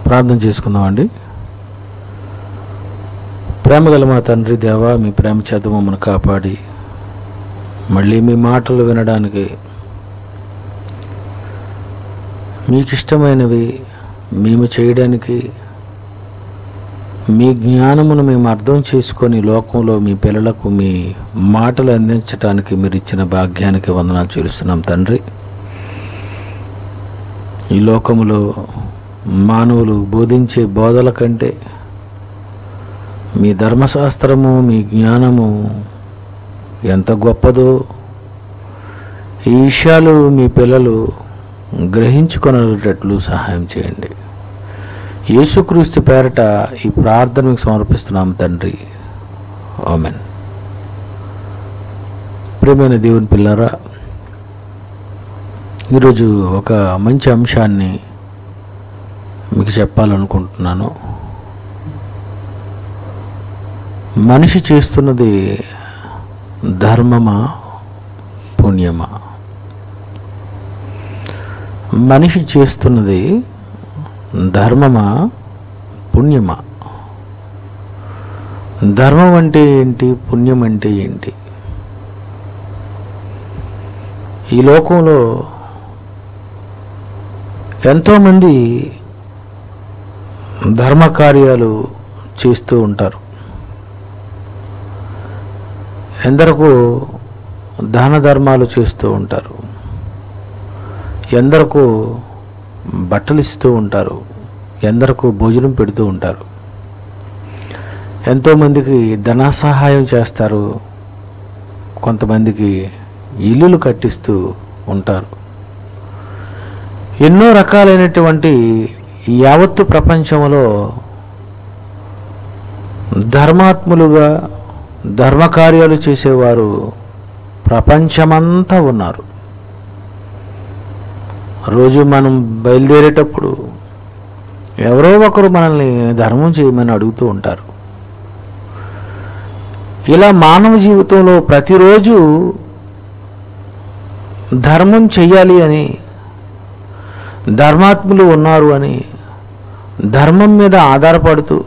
ప్రార్థన చేసుకుందామండి ప్రేమగల మా తండ్రి దేవా మీ ప్రేమ చేత మమ్మల్ని కాపాడి మళ్ళీ మీ మాటలు వినడానికి మీకు ఇష్టమైనవి మేము చేయడానికి మీ జ్ఞానమును మేము అర్థం చేసుకొని లోకంలో మీ పిల్లలకు మీ మాటలు అందించడానికి మీరు ఇచ్చిన భాగ్యానికి వందనాలు చెల్లిస్తున్నాం తండ్రి ఈ లోకములో మానవులు బోధించే బోధల కంటే మీ ధర్మశాస్త్రము మీ జ్ఞానము ఎంత గొప్పదో ఈ విషయాలు మీ పిల్లలు గ్రహించుకొనేటట్లు సహాయం చేయండి యేసుక్రీస్తు పేరట ఈ ప్రార్థన మీకు సమర్పిస్తున్నాం తండ్రి ఆమెన్ ప్రియమైన దేవుని పిల్లరా ఈరోజు ఒక మంచి అంశాన్ని మీకు చెప్పాలనుకుంటున్నాను మనిషి చేస్తున్నది ధర్మమా పుణ్యమా మనిషి చేస్తున్నది ధర్మమా పుణ్యమా ధర్మం అంటే ఏంటి పుణ్యం అంటే ఏంటి ఈ లోకంలో ఎంతోమంది ధర్మ కార్యాలు చేస్తూ ఉంటారు ఎందరకు దాన ధర్మాలు చేస్తూ ఉంటారు ఎందరకు బట్టలు ఇస్తూ ఉంటారు ఎందరకు భోజనం పెడుతూ ఉంటారు ఎంతోమందికి ధన సహాయం చేస్తారు కొంతమందికి ఇల్లులు కట్టిస్తూ ఉంటారు ఎన్నో రకాలైనటువంటి ఈ యావత్తు ప్రపంచంలో ధర్మాత్ములుగా ధర్మకార్యాలు చేసేవారు ప్రపంచమంతా ఉన్నారు రోజు మనం బయలుదేరేటప్పుడు ఎవరో ఒకరు మనల్ని ధర్మం చేయమని అడుగుతూ ఉంటారు ఇలా మానవ జీవితంలో ప్రతిరోజు ధర్మం చెయ్యాలి అని ధర్మాత్ములు ఉన్నారు అని ధర్మం మీద ఆధారపడుతూ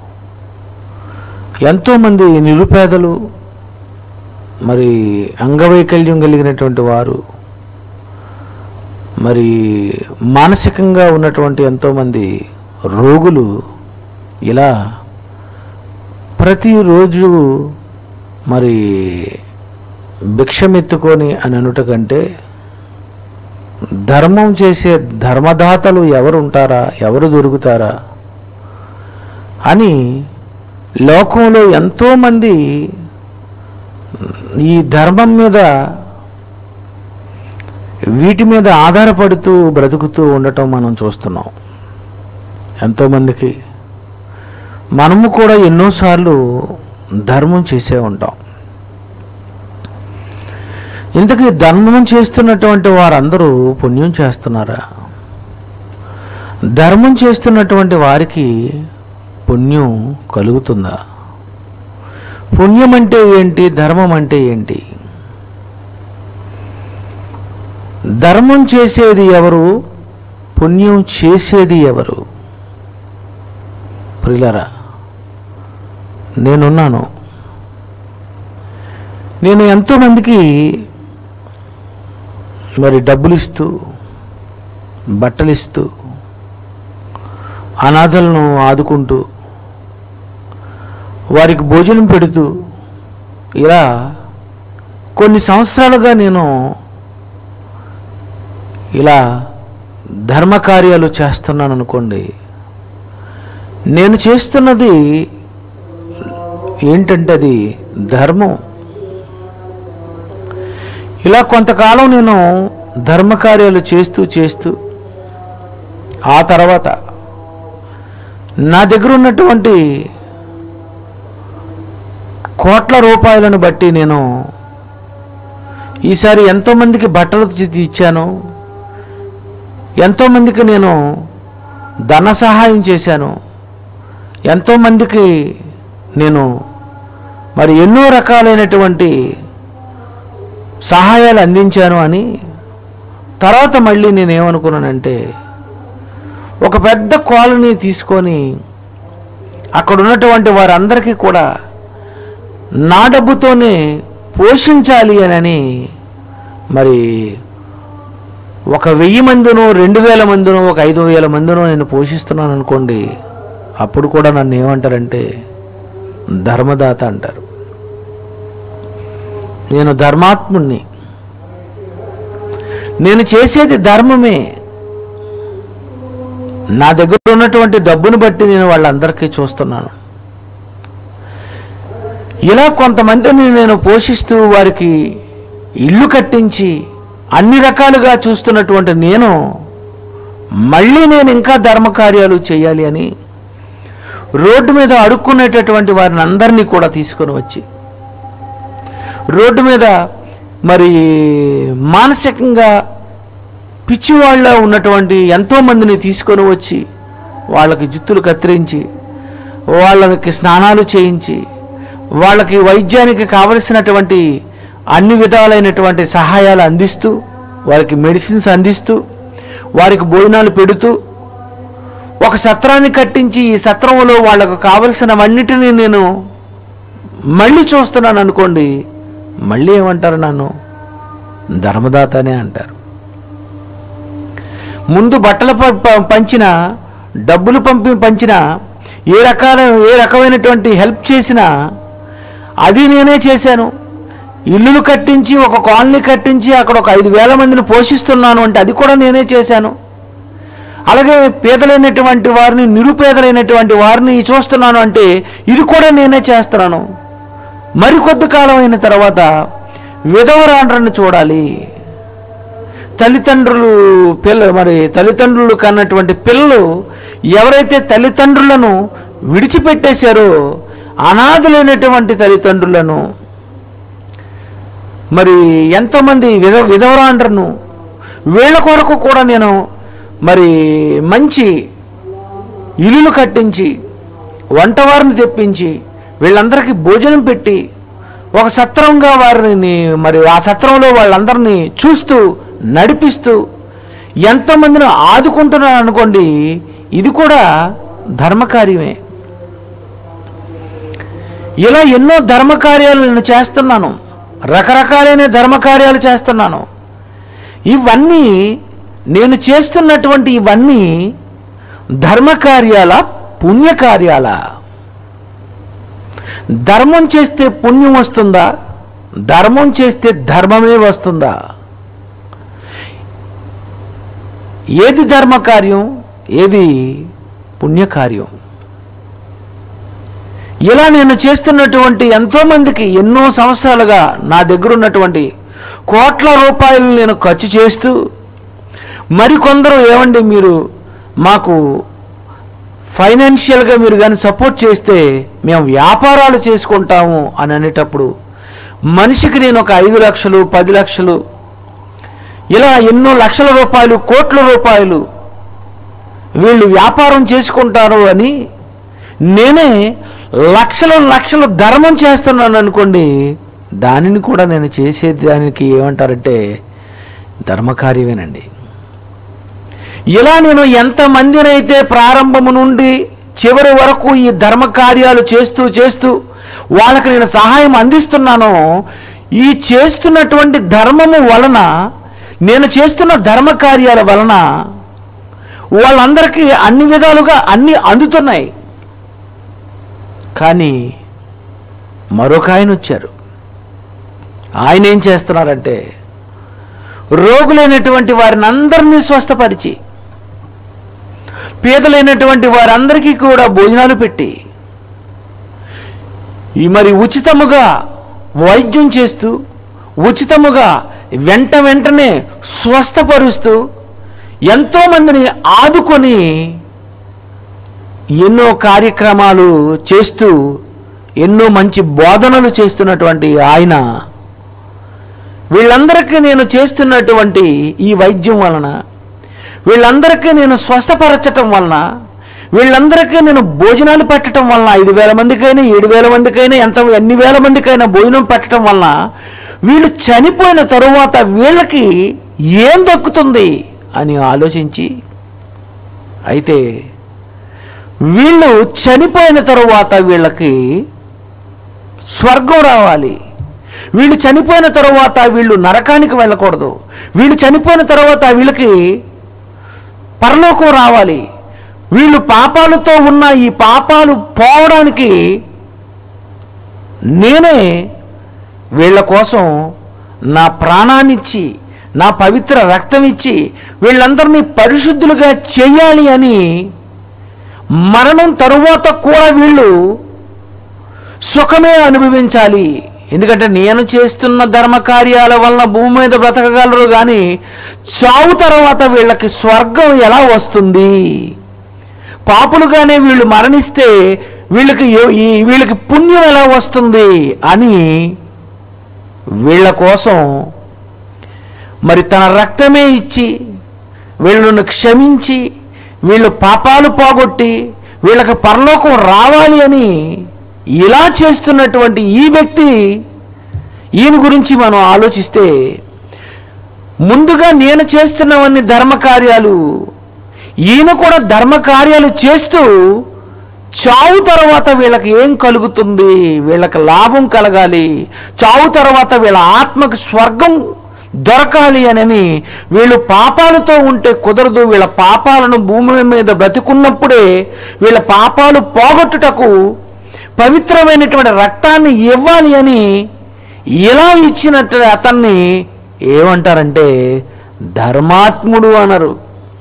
ఎంతోమంది నిరుపేదలు మరి అంగవైకల్యం కలిగినటువంటి వారు మరి మానసికంగా ఉన్నటువంటి ఎంతోమంది రోగులు ఇలా ప్రతిరోజు మరి భిక్షమెత్తుకొని అని అనుట కంటే ధర్మం చేసే ధర్మదాతలు ఎవరు ఉంటారా ఎవరు దొరుకుతారా అని లోకంలో ఎంతోమంది ఈ ధర్మం మీద వీటి మీద ఆధారపడుతూ బ్రతుకుతూ ఉండటం మనం చూస్తున్నాం ఎంతోమందికి మనము కూడా ఎన్నోసార్లు ధర్మం చేసే ఉంటాం ఇంతకీ ధర్మం చేస్తున్నటువంటి వారందరూ పుణ్యం చేస్తున్నారా ధర్మం చేస్తున్నటువంటి వారికి పుణ్యం కలుగుతుందా పుణ్యం అంటే ఏంటి ధర్మం అంటే ఏంటి ధర్మం చేసేది ఎవరు పుణ్యం చేసేది ఎవరు ప్రిలరా నేనున్నాను నేను ఎంతోమందికి మరి డబ్బులు ఇస్తూ బట్టలు ఇస్తూ అనాథలను ఆదుకుంటూ వారికి భోజనం పెడుతూ ఇలా కొన్ని సంవత్సరాలుగా నేను ఇలా ధర్మ కార్యాలు చేస్తున్నాను అనుకోండి నేను చేస్తున్నది ఏంటంటే అది ధర్మం ఇలా కొంతకాలం నేను ధర్మ కార్యాలు చేస్తూ చేస్తూ ఆ తర్వాత నా దగ్గర ఉన్నటువంటి కోట్ల రూపాయలను బట్టి నేను ఈసారి ఎంతోమందికి బట్టలు తెచ్చి ఇచ్చాను ఎంతోమందికి నేను ధన సహాయం చేశాను ఎంతోమందికి నేను మరి ఎన్నో రకాలైనటువంటి సహాయాలు అందించాను అని తర్వాత మళ్ళీ నేను ఏమనుకున్నానంటే ఒక పెద్ద కాలనీ తీసుకొని అక్కడ ఉన్నటువంటి వారందరికీ కూడా నా డబ్బుతోనే పోషించాలి అని మరి ఒక వెయ్యి మందినో రెండు వేల మందినో ఒక ఐదు వేల మందినో నేను పోషిస్తున్నాను అనుకోండి అప్పుడు కూడా నన్ను ఏమంటారంటే ధర్మదాత అంటారు నేను ధర్మాత్ముణ్ణి నేను చేసేది ధర్మమే నా దగ్గర ఉన్నటువంటి డబ్బును బట్టి నేను వాళ్ళందరికీ చూస్తున్నాను ఇలా కొంతమందిని నేను పోషిస్తూ వారికి ఇల్లు కట్టించి అన్ని రకాలుగా చూస్తున్నటువంటి నేను మళ్ళీ నేను ఇంకా ధర్మకార్యాలు చేయాలి అని రోడ్డు మీద అడుక్కునేటటువంటి వారిని అందరినీ కూడా తీసుకొని వచ్చి రోడ్డు మీద మరి మానసికంగా పిచ్చివాళ్ళ ఉన్నటువంటి ఎంతోమందిని తీసుకొని వచ్చి వాళ్ళకి జుత్తులు కత్తిరించి వాళ్ళకి స్నానాలు చేయించి వాళ్ళకి వైద్యానికి కావలసినటువంటి అన్ని విధాలైనటువంటి సహాయాలు అందిస్తూ వారికి మెడిసిన్స్ అందిస్తూ వారికి భోజనాలు పెడుతూ ఒక సత్రాన్ని కట్టించి ఈ సత్రంలో వాళ్ళకు కావలసినవన్నిటినీ నేను మళ్ళీ చూస్తున్నాను అనుకోండి మళ్ళీ ఏమంటారు నన్ను ధర్మదాతనే అంటారు ముందు బట్టలు ప- ప- పంచిన డబ్బులు పంపి పంచిన ఏ రకాల ఏ రకమైనటువంటి హెల్ప్ చేసినా అది నేనే చేశాను ఇల్లులు కట్టించి ఒక కాలనీ కట్టించి అక్కడ ఒక ఐదు వేల మందిని పోషిస్తున్నాను అంటే అది కూడా నేనే చేశాను అలాగే పేదలైనటువంటి వారిని నిరుపేదలైనటువంటి వారిని చూస్తున్నాను అంటే ఇది కూడా నేనే చేస్తున్నాను మరికొద్ది కాలం అయిన తర్వాత విధవరాండ్రని చూడాలి తల్లిదండ్రులు పిల్ల మరి తల్లిదండ్రులు కన్నటువంటి పిల్లలు ఎవరైతే తల్లిదండ్రులను విడిచిపెట్టేశారో అనాథులైనటువంటి తల్లిదండ్రులను మరి ఎంతోమంది విధ విధవరాండ్రను వీళ్ళ కొరకు కూడా నేను మరి మంచి ఇల్లులు కట్టించి వంటవారిని తెప్పించి వీళ్ళందరికీ భోజనం పెట్టి ఒక సత్రంగా వారిని మరి ఆ సత్రంలో వాళ్ళందరినీ చూస్తూ నడిపిస్తూ ఎంతమందిని ఆదుకుంటున్నాను అనుకోండి ఇది కూడా ధర్మకార్యమే ఇలా ఎన్నో ధర్మకార్యాలు నేను చేస్తున్నాను రకరకాలైన ధర్మకార్యాలు చేస్తున్నాను ఇవన్నీ నేను చేస్తున్నటువంటి ఇవన్నీ ధర్మకార్యాల పుణ్యకార్యాల ధర్మం చేస్తే పుణ్యం వస్తుందా ధర్మం చేస్తే ధర్మమే వస్తుందా ఏది ధర్మకార్యం ఏది పుణ్యకార్యం ఇలా నేను చేస్తున్నటువంటి ఎంతోమందికి ఎన్నో సంవత్సరాలుగా నా దగ్గర ఉన్నటువంటి కోట్ల రూపాయలు నేను ఖర్చు చేస్తూ మరికొందరు ఏమండి మీరు మాకు ఫైనాన్షియల్గా మీరు కానీ సపోర్ట్ చేస్తే మేము వ్యాపారాలు చేసుకుంటాము అని అనేటప్పుడు మనిషికి నేను ఒక ఐదు లక్షలు పది లక్షలు ఇలా ఎన్నో లక్షల రూపాయలు కోట్ల రూపాయలు వీళ్ళు వ్యాపారం చేసుకుంటారు అని నేనే లక్షల లక్షల ధర్మం చేస్తున్నాను అనుకోండి దానిని కూడా నేను చేసే దానికి ఏమంటారంటే ధర్మకార్యమేనండి ఇలా నేను ఎంతమందినైతే ప్రారంభము నుండి చివరి వరకు ఈ ధర్మ కార్యాలు చేస్తూ చేస్తూ వాళ్ళకి నేను సహాయం అందిస్తున్నానో ఈ చేస్తున్నటువంటి ధర్మము వలన నేను చేస్తున్న ధర్మ కార్యాల వలన వాళ్ళందరికీ అన్ని విధాలుగా అన్ని అందుతున్నాయి కానీ మరొక ఆయన వచ్చారు ఆయన ఏం చేస్తున్నారంటే రోగులైనటువంటి వారిని అందరినీ స్వస్థపరిచి పేదలైనటువంటి వారందరికీ కూడా భోజనాలు పెట్టి ఈ మరి ఉచితముగా వైద్యం చేస్తూ ఉచితముగా వెంట వెంటనే స్వస్థపరుస్తూ ఎంతోమందిని ఆదుకొని ఎన్నో కార్యక్రమాలు చేస్తూ ఎన్నో మంచి బోధనలు చేస్తున్నటువంటి ఆయన వీళ్ళందరికీ నేను చేస్తున్నటువంటి ఈ వైద్యం వలన వీళ్ళందరికీ నేను స్వస్థపరచటం వలన వీళ్ళందరికీ నేను భోజనాలు పెట్టడం వలన ఐదు వేల మందికైనా ఏడు వేల మందికైనా ఎంత ఎన్ని వేల మందికైనా భోజనం పెట్టడం వలన వీళ్ళు చనిపోయిన తరువాత వీళ్ళకి ఏం దక్కుతుంది అని ఆలోచించి అయితే వీళ్ళు చనిపోయిన తరువాత వీళ్ళకి స్వర్గం రావాలి వీళ్ళు చనిపోయిన తరువాత వీళ్ళు నరకానికి వెళ్ళకూడదు వీళ్ళు చనిపోయిన తరువాత వీళ్ళకి పరలోకం రావాలి వీళ్ళు పాపాలతో ఉన్న ఈ పాపాలు పోవడానికి నేనే వీళ్ళ కోసం నా ప్రాణాన్నిచ్చి నా పవిత్ర రక్తం ఇచ్చి వీళ్ళందరినీ పరిశుద్ధులుగా చెయ్యాలి అని మరణం తరువాత కూడా వీళ్ళు సుఖమే అనుభవించాలి ఎందుకంటే నేను చేస్తున్న ధర్మ కార్యాల వలన భూమి మీద బ్రతకగలరు కానీ చావు తర్వాత వీళ్ళకి స్వర్గం ఎలా వస్తుంది పాపులుగానే వీళ్ళు మరణిస్తే వీళ్ళకి ఎ- ఈ వీళ్ళకి పుణ్యం ఎలా వస్తుంది అని వీళ్ళ కోసం మరి తన రక్తమే ఇచ్చి వీళ్ళను క్షమించి వీళ్ళు పాపాలు పోగొట్టి వీళ్ళకి పరలోకం రావాలి అని ఇలా చేస్తున్నటువంటి ఈ వ్యక్తి ఈయన గురించి మనం ఆలోచిస్తే ముందుగా నేను చేస్తున్నవన్నీ ధర్మ కార్యాలు ఈయన కూడా ధర్మ కార్యాలు చేస్తూ చావు తర్వాత వీళ్ళకి ఏం కలుగుతుంది వీళ్ళకి లాభం కలగాలి చావు తర్వాత వీళ్ళ ఆత్మకు స్వర్గం దొరకాలి అని వీళ్ళు పాపాలతో ఉంటే కుదరదు వీళ్ళ పాపాలను భూమి మీద బ్రతికున్నప్పుడే వీళ్ళ పాపాలు పోగొట్టుటకు పవిత్రమైనటువంటి రక్తాన్ని ఇవ్వాలి అని ఇలా ఇచ్చినట్టు అతన్ని ఏమంటారంటే ధర్మాత్ముడు అన్నారు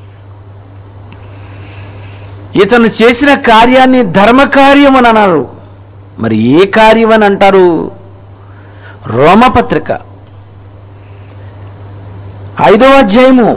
ఇతను చేసిన కార్యాన్ని ధర్మకార్యం అని అన్నారు మరి ఏ కార్యం అని అంటారు రోమపత్రిక ఐదవ అధ్యాయము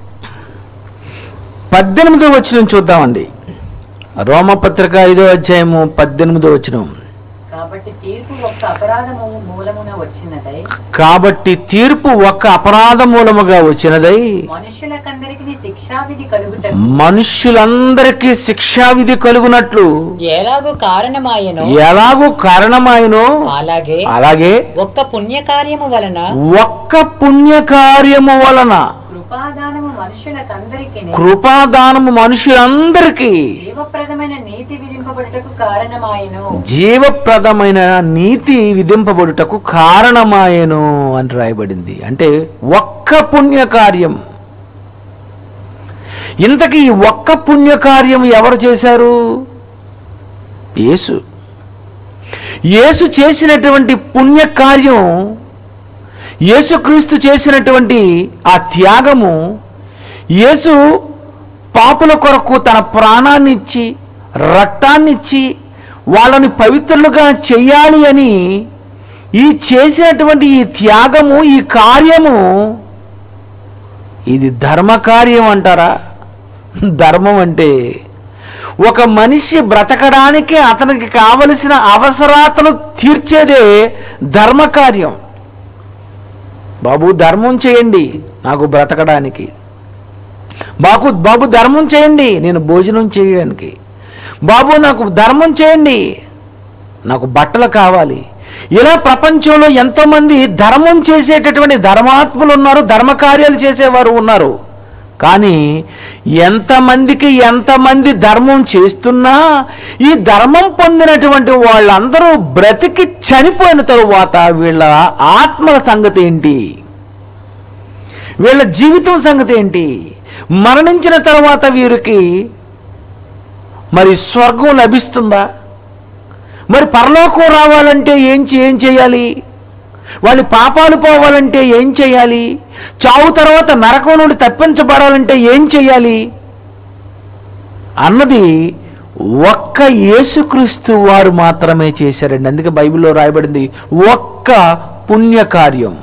పద్దెనిమిదో వచనం చూద్దామండి రోమపత్రిక ఐదో అధ్యాయము పద్దెనిమిదో వచనం కాబట్టి తీర్పు ఒక్క అపరాధము మూలమున వచ్చినదై కాబట్టి తీర్పు ఒక్క అపరాధ మూలముగా వచ్చినదై మనుషులకందరికి శిక్షావిధి కలుగుటకు మనుష్యులందరికీ శిక్షావిధి కలుగునట్లు ఎలాగూ కారణమాయను ఎలాగూ కారణమాయనో అలాగే అలాగే ఒక్క పుణ్యకార్యము వలన ఒక్క పుణ్యకార్యము వలన కృపాదానము మనుషులకందరికి కృపాదానము మనుషులందరికీ జీవప్రదమైన నీతి విధింపబడుటకు కారణమాయను జీవప్రదమైన నీతి విధింపబడుటకు కారణమాయను అని రాయబడింది అంటే ఒక్క పుణ్యకార్యం ఇంతకీ ఈ ఒక్క పుణ్యకార్యం ఎవరు చేశారు యేసు యేసు చేసినటువంటి పుణ్యకార్యం యేసుక్రీస్తు చేసినటువంటి ఆ త్యాగము యేసు పాపుల కొరకు తన ప్రాణాన్ని ఇచ్చి రక్తాన్ని ఇచ్చి వాళ్ళని పవిత్రులుగా చెయ్యాలి అని ఈ చేసినటువంటి ఈ త్యాగము ఈ కార్యము ఇది ధర్మ కార్యం అంటారా ధర్మం అంటే ఒక మనిషి బ్రతకడానికి అతనికి కావలసిన అవసరాతలు తీర్చేదే ధర్మకార్యం బాబు ధర్మం చేయండి నాకు బ్రతకడానికి బాబు బాబు ధర్మం చేయండి నేను భోజనం చేయడానికి బాబు నాకు ధర్మం చేయండి నాకు బట్టలు కావాలి ఇలా ప్రపంచంలో ఎంతోమంది ధర్మం చేసేటటువంటి ధర్మాత్ములు ఉన్నారు ధర్మకార్యాలు చేసేవారు ఉన్నారు కానీ ఎంతమందికి ఎంతమంది ధర్మం చేస్తున్నా ఈ ధర్మం పొందినటువంటి వాళ్ళందరూ బ్రతికి చనిపోయిన తరువాత వీళ్ళ ఆత్మల సంగతి ఏంటి వీళ్ళ జీవితం సంగతి ఏంటి మరణించిన తర్వాత వీరికి మరి స్వర్గం లభిస్తుందా మరి పరలోకం రావాలంటే ఏం చే- ఏం చేయాలి వాళ్ళ పాపాలు పోవాలంటే ఏం చేయాలి చావు తర్వాత నరకం నుండి తప్పించబడాలంటే ఏం చేయాలి అన్నది ఒక్క యేసుక్రీస్తు వారు మాత్రమే చేశారండి అందుకే బైబిల్లో రాయబడింది ఒక్క పుణ్యకార్యం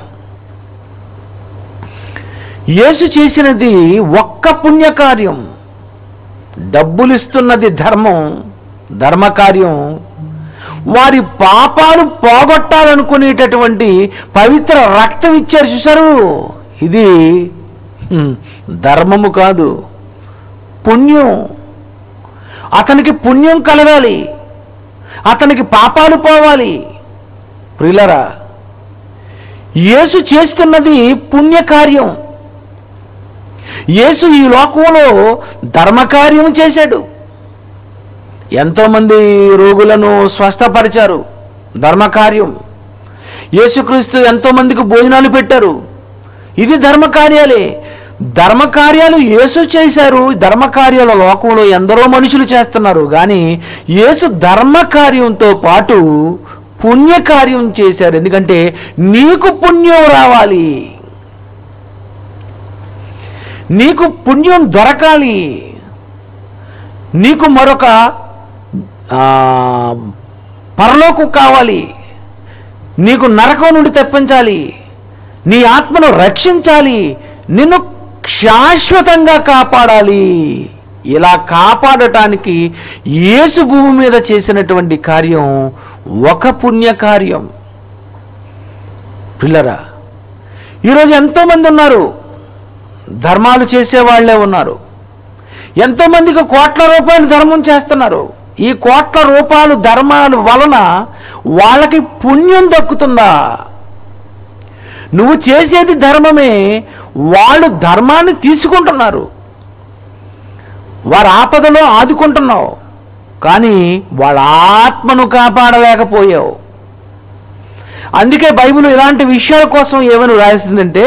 యేసు చేసినది ఒక్క పుణ్యకార్యం డబ్బులు ఇస్తున్నది ధర్మం ధర్మకార్యం వారి పాపాలు పోగొట్టాలనుకునేటటువంటి పవిత్ర రక్తం ఇచ్చారు చూసారు ఇది హ్మ్, ధర్మము కాదు పుణ్యం అతనికి పుణ్యం కలగాలి అతనికి పాపాలు పోవాలి ప్రియులరా యేసు చేస్తున్నది పుణ్యకార్యం యేసు ఈ లోకంలో ధర్మకార్యం చేశాడు ఎంతోమంది రోగులను స్వస్థపరిచారు ధర్మకార్యం యేసుక్రీస్తు ఎంతోమందికి భోజనాలు పెట్టారు ఇది ధర్మకార్యాలే ధర్మకార్యాలు యేసు చేశారు ధర్మకార్యాల లోకంలో ఎందరో మనుషులు చేస్తున్నారు కానీ యేసు ధర్మకార్యంతో పాటు పుణ్యకార్యం చేశారు ఎందుకంటే నీకు పుణ్యం రావాలి నీకు పుణ్యం దొరకాలి నీకు మరొక ఆ, పరలోకం కావాలి నీకు నరకం నుండి తప్పించాలి నీ ఆత్మను రక్షించాలి నిన్ను శాశ్వతంగా కాపాడాలి ఇలా కాపాడటానికి యేసు భూమి మీద చేసినటువంటి కార్యం ఒక పుణ్య కార్యం పిల్లరా ఈరోజు ఎంతోమంది ఉన్నారు ధర్మాలు చేసేవాళ్లే ఉన్నారు ఎంతోమందికి కోట్ల రూపాయలు ధర్మం చేస్తున్నారు ఈ కోట్ల రూపాయలు ధర్మాల వలన వాళ్ళకి పుణ్యం దక్కుతుందా నువ్వు చేసేది ధర్మమే వాళ్ళు ధర్మాన్ని తీసుకుంటున్నారు వారి ఆపదలో ఆదుకుంటున్నావు కానీ వాళ్ళ ఆత్మను కాపాడలేకపోయావు అందుకే బైబిల్ ఇలాంటి విషయాల కోసం ఏమని రాసిందంటే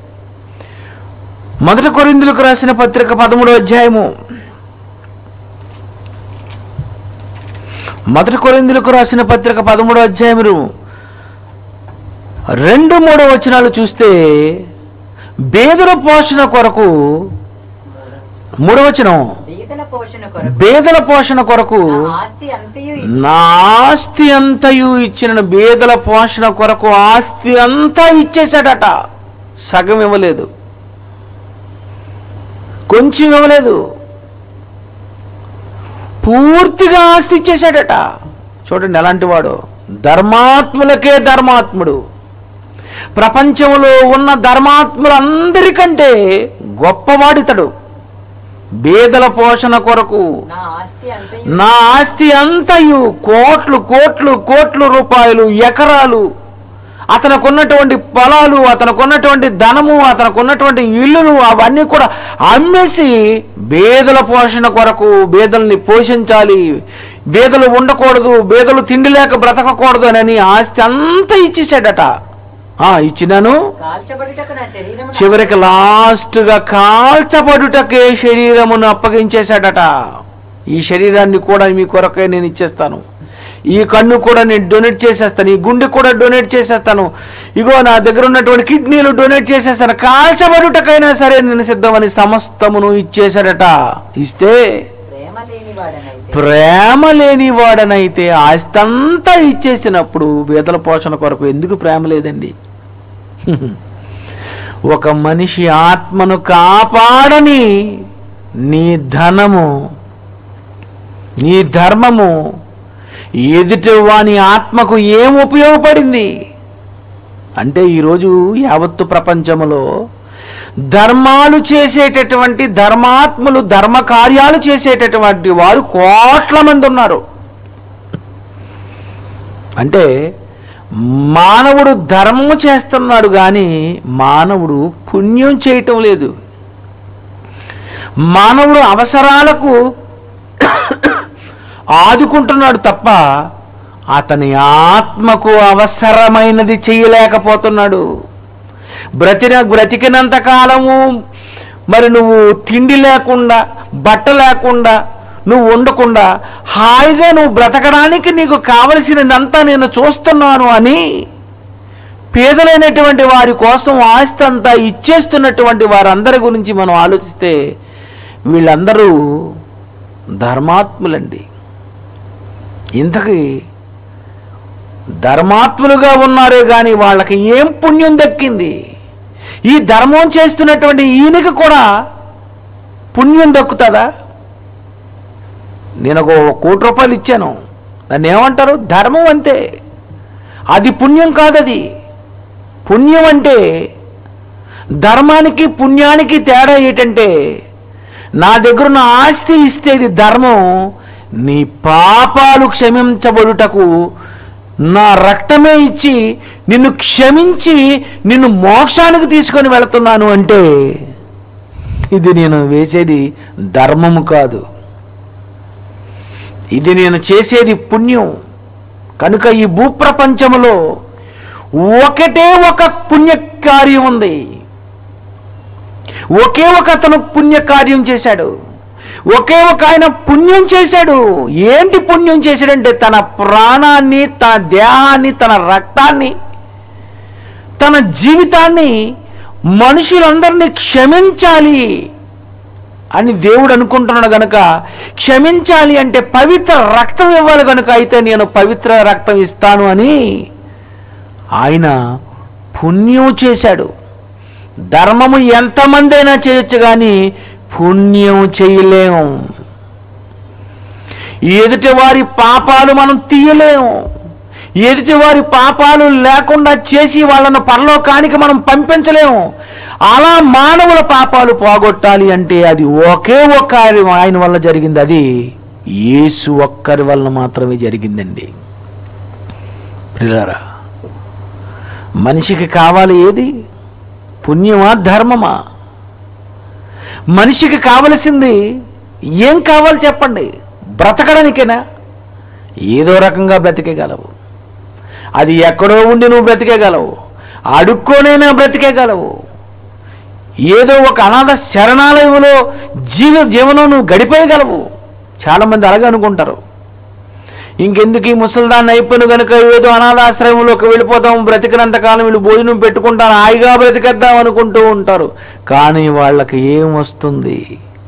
మొదటి కొరిందులకు రాసిన పత్రిక పదమూడో అధ్యాయము మొదటి కొరిందులకు రాసిన పత్రిక పదమూడో అధ్యాయములు రెండు మూడు వచనాలు చూస్తే బేదల పోషణ కొరకు మూడవ వచనం బీదల పోషణ కొరకు బేదల పోషణ కొరకు నా ఆస్తి అంతయు ఇచ్చి నా ఆస్తి అంతయు ఇచ్చిన బేదల పోషణ కొరకు ఆస్తి అంతా ఇచ్చేశాడట సగం ఇవ్వలేదు కొంచెం ఇవ్వలేదు పూర్తిగా ఆస్తి ఇచ్చేశాడట చూడండి ఎలాంటి వాడు ధర్మాత్ములకే ధర్మాత్ముడు ప్రపంచంలో ఉన్న ధర్మాత్ములందరికంటే గొప్పవాడితడు బేదల పోషణ కొరకు నా ఆస్తి అంతయు నా ఆస్తి అంతయు కోట్లు కోట్లు కోట్లు రూపాయలు ఎకరాలు అతనికి ఉన్నటువంటి పొలాలు అతనికి ఉన్నటువంటి ధనము అతనికి ఉన్నటువంటి ఇల్లులు అవన్నీ కూడా అమ్మేసి బేదల పోషణ కొరకు బేదల్ని పోషించాలి బేదలు ఉండకూడదు బేదలు తిండి లేక బ్రతకకూడదు అని ఆస్తి అంతా ఇచ్చేసాడట ఆ ఇచ్చినాను కాల్చబడుటకు నా శరీరం చివరికి లాస్ట్గా కాల్చబడుటకే శరీరమును అప్పగించేశాడట ఈ శరీరాన్ని కూడా మీ కొరకే నేను ఇచ్చేస్తాను ఈ కన్ను కూడా నేను డొనేట్ చేసేస్తాను ఈ గుండె కూడా డొనేట్ చేసేస్తాను ఇగో నా దగ్గర ఉన్నటువంటి కిడ్నీలు డొనేట్ చేసేస్తాను కాల్చబడుటకైనా సరే నేను సిద్ధమని సమస్తమును ఇచ్చేశాడట ఇస్తే ప్రేమ లేనివాడనైతే ప్రేమ లేని వాడనైతే ఆస్తంతా ఇచ్చేసినప్పుడు బీదల పోషణ కొరకు ఎందుకు ప్రేమ లేదండి ఒక మనిషి ఆత్మను కాపాడని నీ ధనము నీ ధర్మము ఎదుటి వాని ఆత్మకు ఏం ఉపయోగపడింది అంటే ఈరోజు యావత్తు ప్రపంచములో ధర్మాలు చేసేటటువంటి ధర్మాత్ములు ధర్మ కార్యాలు చేసేటటువంటి వారు కోట్ల మంది ఉన్నారు అంటే మానవుడు ధర్మం చేస్తున్నాడు కానీ మానవుడు పుణ్యం చేయటం లేదు మానవుడు అవసరాలకు ఆదుకుంటున్నాడు తప్ప అతని ఆత్మకు అవసరమైనది చేయలేకపోతున్నాడు బ్రతిన బ్రతికినంత కాలము మరి నువ్వు తిండి లేకుండా బట్ట లేకుండా నువ్వు ఉండకుండా హాయిగా నువ్వు బ్రతకడానికి నీకు కావలసినదంతా నేను చూస్తున్నాను అని పేదలైనటువంటి వారి కోసం ఆస్తి అంతా ఇచ్చేస్తున్నటువంటి వారందరి గురించి మనం ఆలోచిస్తే వీళ్ళందరూ ధర్మాత్ములండి ఇంతకీ ధర్మాత్ములుగా ఉన్నారే కానీ వాళ్ళకి ఏం పుణ్యం దక్కింది ఈ ధర్మం చేస్తున్నటువంటి ఈయనకి కూడా పుణ్యం దక్కుతుందా నేను ఒక కోటి రూపాయలు ఇచ్చాను దాన్ని ఏమంటారు ధర్మం అంతే అది పుణ్యం కాదది పుణ్యం అంటే ధర్మానికి పుణ్యానికి తేడా ఏంటంటే నా దగ్గర ఉన్న ఆస్తి ఇస్తే ఇది ధర్మం నీ పాపాలు క్షమించబడుటకు నా రక్తమే ఇచ్చి నిన్ను క్షమించి నిన్ను మోక్షానికి తీసుకొని వెళుతున్నాను అంటే ఇది నేను వేసేది ధర్మము కాదు ఇది నేను చేసేది పుణ్యం కనుక ఈ భూప్రపంచములో ఒకటే ఒక పుణ్యకార్యం ఉంది ఒకే ఒక అతను పుణ్యకార్యం చేశాడు ఒకే ఒక ఆయన పుణ్యం చేశాడు ఏంటి పుణ్యం చేశాడంటే తన ప్రాణాన్ని తన దేహాన్ని తన రక్తాన్ని తన జీవితాన్ని మనుషులందరినీ క్షమించాలి అని దేవుడు అనుకుంటున్నాడు గనుక క్షమించాలి అంటే పవిత్ర రక్తం ఇవ్వాలి గనుక అయితే నేను పవిత్ర రక్తం ఇస్తాను అని ఆయన పుణ్యం చేశాడు ధర్మము ఎంతమంది అయినా చేయొచ్చు కానీ పుణ్యం చేయలేము ఎదుటి వారి పాపాలు మనం తీయలేము ఎదుటి వారి పాపాలు లేకుండా చేసి వాళ్ళను పరలోకానికి మనం పంపించలేము అలా మానవుల పాపాలు పోగొట్టాలి అంటే అది ఒకే ఒక్క ఆయన- ఆయన వల్ల జరిగింది అది యేసు ఒక్కరి వలన మాత్రమే జరిగిందండి ప్రియులారా మనిషికి కావాలి ఏది పుణ్యమా ధర్మమా మనిషికి కావలసింది ఏం కావాలి చెప్పండి బ్రతకడానికేనా ఏదో రకంగా బ్రతికేగలవు అది ఎక్కడో ఉండి నువ్వు బ్రతికేగలవు అడుక్కోనైనా బ్రతికేగలవు ఏదో ఒక అనాథ శరణాలయంలో జీవ జీవనం నువ్వు గడిపేయగలవు చాలామంది అలాగే అనుకుంటారు ఇంకెందుకు ఈ ముసల్దాన్ని అయిపోయిన కనుక ఏదో అనాథాశ్రయంలోకి వెళ్ళిపోతాం బ్రతికినంతకాలం వీళ్ళు భోజనం పెట్టుకుంటారు హాయిగా బ్రతికేద్దాం అనుకుంటూ ఉంటారు కానీ వాళ్ళకి ఏం వస్తుంది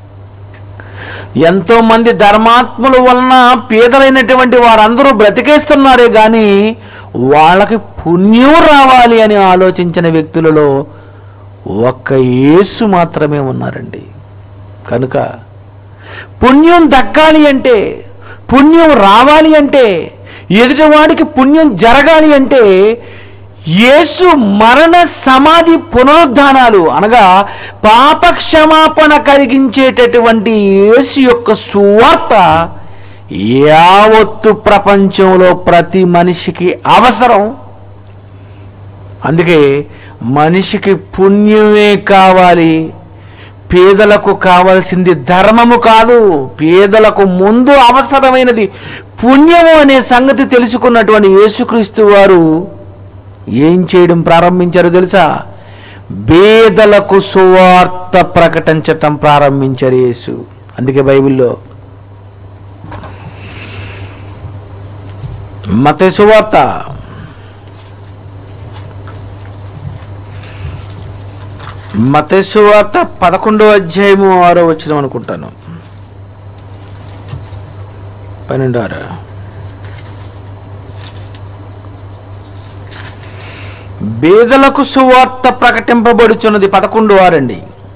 ఎంతో మంది ధర్మాత్ముల వలన పేదలైనటువంటి వారందరూ బ్రతికేస్తున్నారే కానీ వాళ్ళకి పుణ్యం రావాలి అని ఆలోచించిన వ్యక్తులలో ఒక్క యేసు మాత్రమే ఉన్నారండి కనుక పుణ్యం దక్కాలి అంటే పుణ్యం రావాలి అంటే ఎదుటివాడికి పుణ్యం జరగాలి అంటే యేసు మరణ సమాధి పునరుద్ధానాలు అనగా పాప క్షమాపణ కలిగించేటటువంటి యేసు యొక్క సువార్త యావత్తు ప్రపంచంలో ప్రతి మనిషికి అవసరం అందుకే మనిషికి పుణ్యమే కావాలి పేదలకు కావాల్సింది ధర్మము కాదు పేదలకు ముందు అవసరమైనది పుణ్యము అనే సంగతి తెలుసుకున్నటువంటి యేసుక్రీస్తు వారు ఏం చేయడం ప్రారంభించారో తెలుసా పేదలకు సువార్త ప్రకటించటం ప్రారంభించారు యేసు అందుకే బైబిల్లో మత సువార్త మతేసు వార్త పదకొండో అధ్యాయము ఆరో వచ్చిన అనుకుంటాను పన్నెండు ఆరు బేదలకు సువార్త ప్రకటింపబడుచున్నది పదకొండు ఆరండి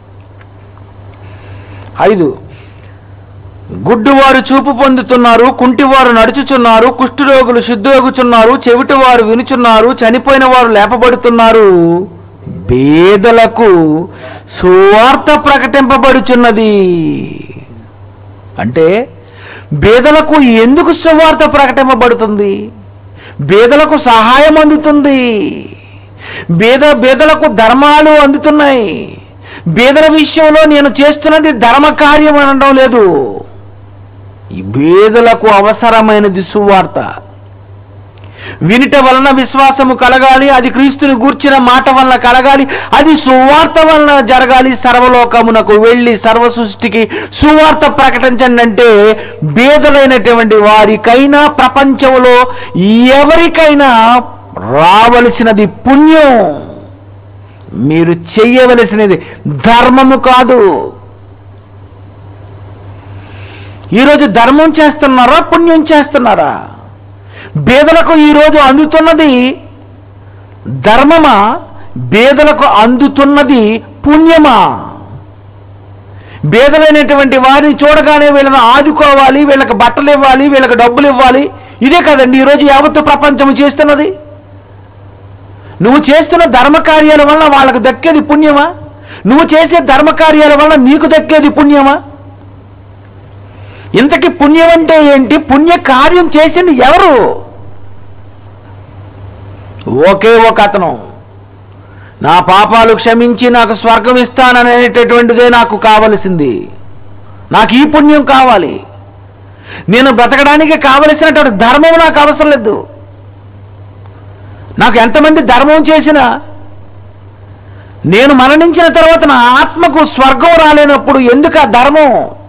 ఐదు గుడ్డివారు చూపు పొందుతున్నారు కుంటివారు నడుచుచున్నారు కుష్ఠరోగులు శుద్ధోగుచున్నారు చెవిటివారు వినుచున్నారు చనిపోయిన వారు లేపబడుతున్నారు బేదలకు సువార్త ప్రకటింపబడుచున్నది అంటే బేదలకు ఎందుకు సువార్త ప్రకటింపబడుతుంది బేదలకు సహాయం అందుతుంది బేద బేదలకు ధర్మాలు అందుతున్నాయి బేదల విషయంలో నేను చేస్తున్నది ధర్మ కార్యం అనడం లేదు ఈ బేదలకు అవసరమైనది సువార్త వినుట వలన విశ్వాసము కలగాలి అది క్రీస్తుని గూర్చిన మాట వలన కలగాలి అది సువార్త వలన జరగాలి సర్వలోకమునకు వెళ్ళి సర్వ సృష్టికి సువార్త ప్రకటించండి అంటే బేదలైనటువంటి వారికైనా ప్రపంచంలో ఎవరికైనా రావలసినది పుణ్యం మీరు చెయ్యవలసినది ధర్మము కాదు ఈరోజు ధర్మం చేస్తున్నారా పుణ్యం చేస్తున్నారా బేదలకు ఈరోజు అందుతున్నది ధర్మమా బేదలకు అందుతున్నది పుణ్యమా బేదలైనటువంటి వారిని చూడగానే వీళ్ళని ఆదుకోవాలి వీళ్ళకి బట్టలు ఇవ్వాలి వీళ్ళకి డబ్బులు ఇవ్వాలి ఇదే కదండి ఈరోజు యావత్తు ప్రపంచం చేస్తున్నది నువ్వు చేస్తున్న ధర్మ కార్యాల వలన వాళ్ళకు దక్కేది పుణ్యమా నువ్వు చేసే ధర్మ కార్యాల వలన నీకు దక్కేది పుణ్యమా ఇంతకి పుణ్యం అంటే ఏంటి పుణ్య కార్యం చేసింది ఎవరు ఒకే ఒక అతను నా పాపాలు క్షమించి నాకు స్వర్గం ఇస్తాననేటటువంటిదే నాకు కావలసింది నాకు ఈ పుణ్యం కావాలి నేను బ్రతకడానికి కావలసినటువంటి ధర్మం నాకు అవసరం లేదు నాకు ఎంతమంది ధర్మం చేసినా నేను మరణించిన తర్వాత నా ఆత్మకు స్వర్గం రాలేనప్పుడు ఎందుకు ఆ ధర్మం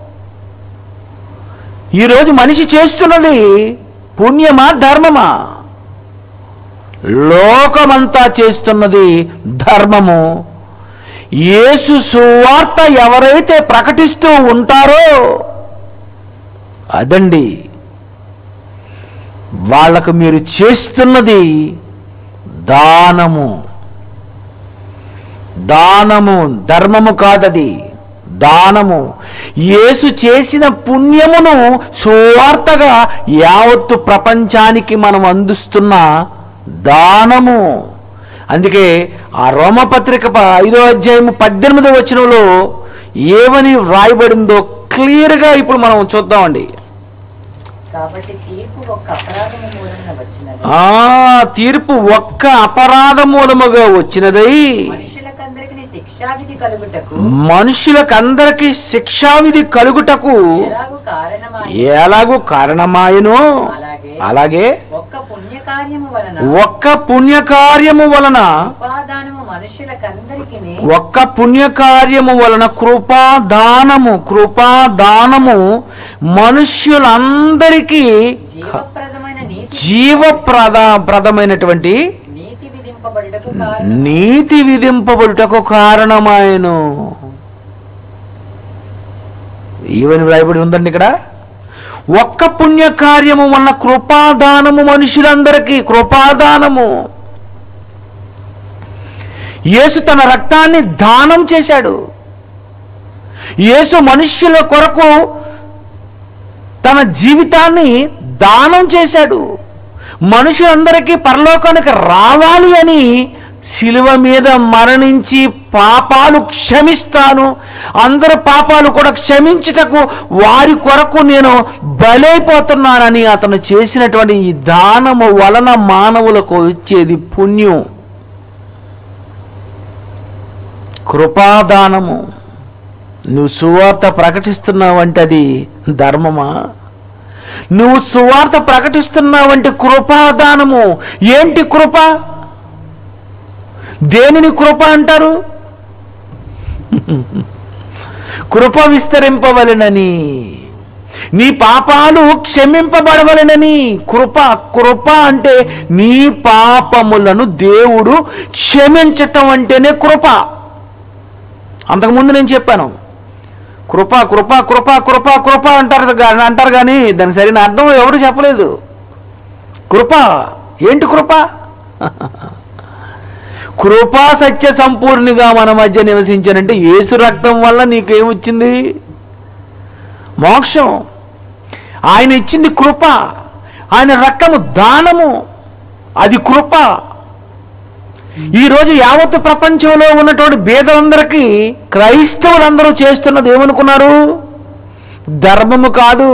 ఈరోజు మనిషి చేస్తున్నది పుణ్యమా ధర్మమా లోకమంతా చేస్తున్నది ధర్మము యేసు సువార్త ఎవరైతే ప్రకటిస్తూ ఉంటారో అదండి వాళ్ళకు మీరు చేస్తున్నది దానము దానము ధర్మము కాదది దానము యేసు చేసిన పుణ్యమును సువార్తగా యావత్తు ప్రపంచానికి మనం అందిస్తున్న దానము అందుకే ఆ రోమపత్రిక ప- ఐదో అధ్యాయము పద్దెనిమిదో వచనంలో ఏమని వ్రాయబడిందో క్లియర్గా ఇప్పుడు మనం చూద్దామండి కాబట్టి తీర్పు ఒక్క అపరాధము మూలమున వచ్చినది ఆ తీర్పు ఒక్క అపరాధ మూలముగా వచ్చినదై మనుషులకందరికి శిక్షావిధి కలుగుటకు మనుషులకందరికి శిక్షావిధి కలుగుటకు ఎలాగు కారణమాయి ఎలాగూ కారణమాయను అలాగే అలాగే ఒక్క పుణ్యకార్యము వలన ఒక్క పుణ్యకార్యము వలన ఉపాదానము మనుషులకందరికి ఒక్క పుణ్యకార్యము వలన కృపాదానము కృపాదానము మనుష్యులందరికీ జీవప్రదమైన నీతి జీవప్రద ప్రదమైనటువంటి నీతి విధింపబడుటకు కారణం నీతి విధింపబడుటకు కారణమాయను ఈవెన్ వ్రాయబడి ఉందండి ఇక్కడ ఒక్క పుణ్యకార్యము వలన కృపాదానము మనుషులందరికీ కృపాదానము యేసు తన రక్తాన్ని దానం చేశాడు యేసు మనుష్యుల కొరకు తన జీవితాన్ని దానం చేశాడు మనుషులందరికీ పరలోకానికి రావాలి అని శిలువ మీద మరణించి పాపాలు క్షమిస్తాను అందరి పాపాలు కూడా క్షమించుటకు వారి కొరకు నేను బలైపోతున్నానని అతను చేసినటువంటి ఈ దానము వలన మానవులకు వచ్చేది పుణ్యం కృపాదానము నువ్వు సువార్త ప్రకటిస్తున్నావంటే అది ధర్మమా నువ్వు సువార్త ప్రకటిస్తున్నావంటే కృపాదానము ఏంటి కృప దేనిని కృప అంటారు కృప విస్తరింపవలెనని నీ పాపాలు క్షమింపబడవలెనని కృప కృప అంటే నీ పాపములను దేవుడు క్షమించటం అంటేనే కృప అంతకుముందు నేను చెప్పాను కృప కృప కృప కృప కృప అంటారు గా- అంటారు కానీ దానికి సరైన అర్థం ఎవరు చెప్పలేదు కృప ఏంటి కృప కృపా సత్య సంపూర్ణిగా మన మధ్య నివసించానంటే యేసు రక్తం వల్ల నీకేమొచ్చింది మోక్షం ఆయన ఇచ్చింది కృప ఆయన రక్తము దానము అది కృప ఈరోజు యావత్ ప్రపంచంలో ఉన్నటువంటి భేదలందరికీ క్రైస్తవులందరూ చేస్తున్నది ఏమనుకున్నారు ధర్మము కాదు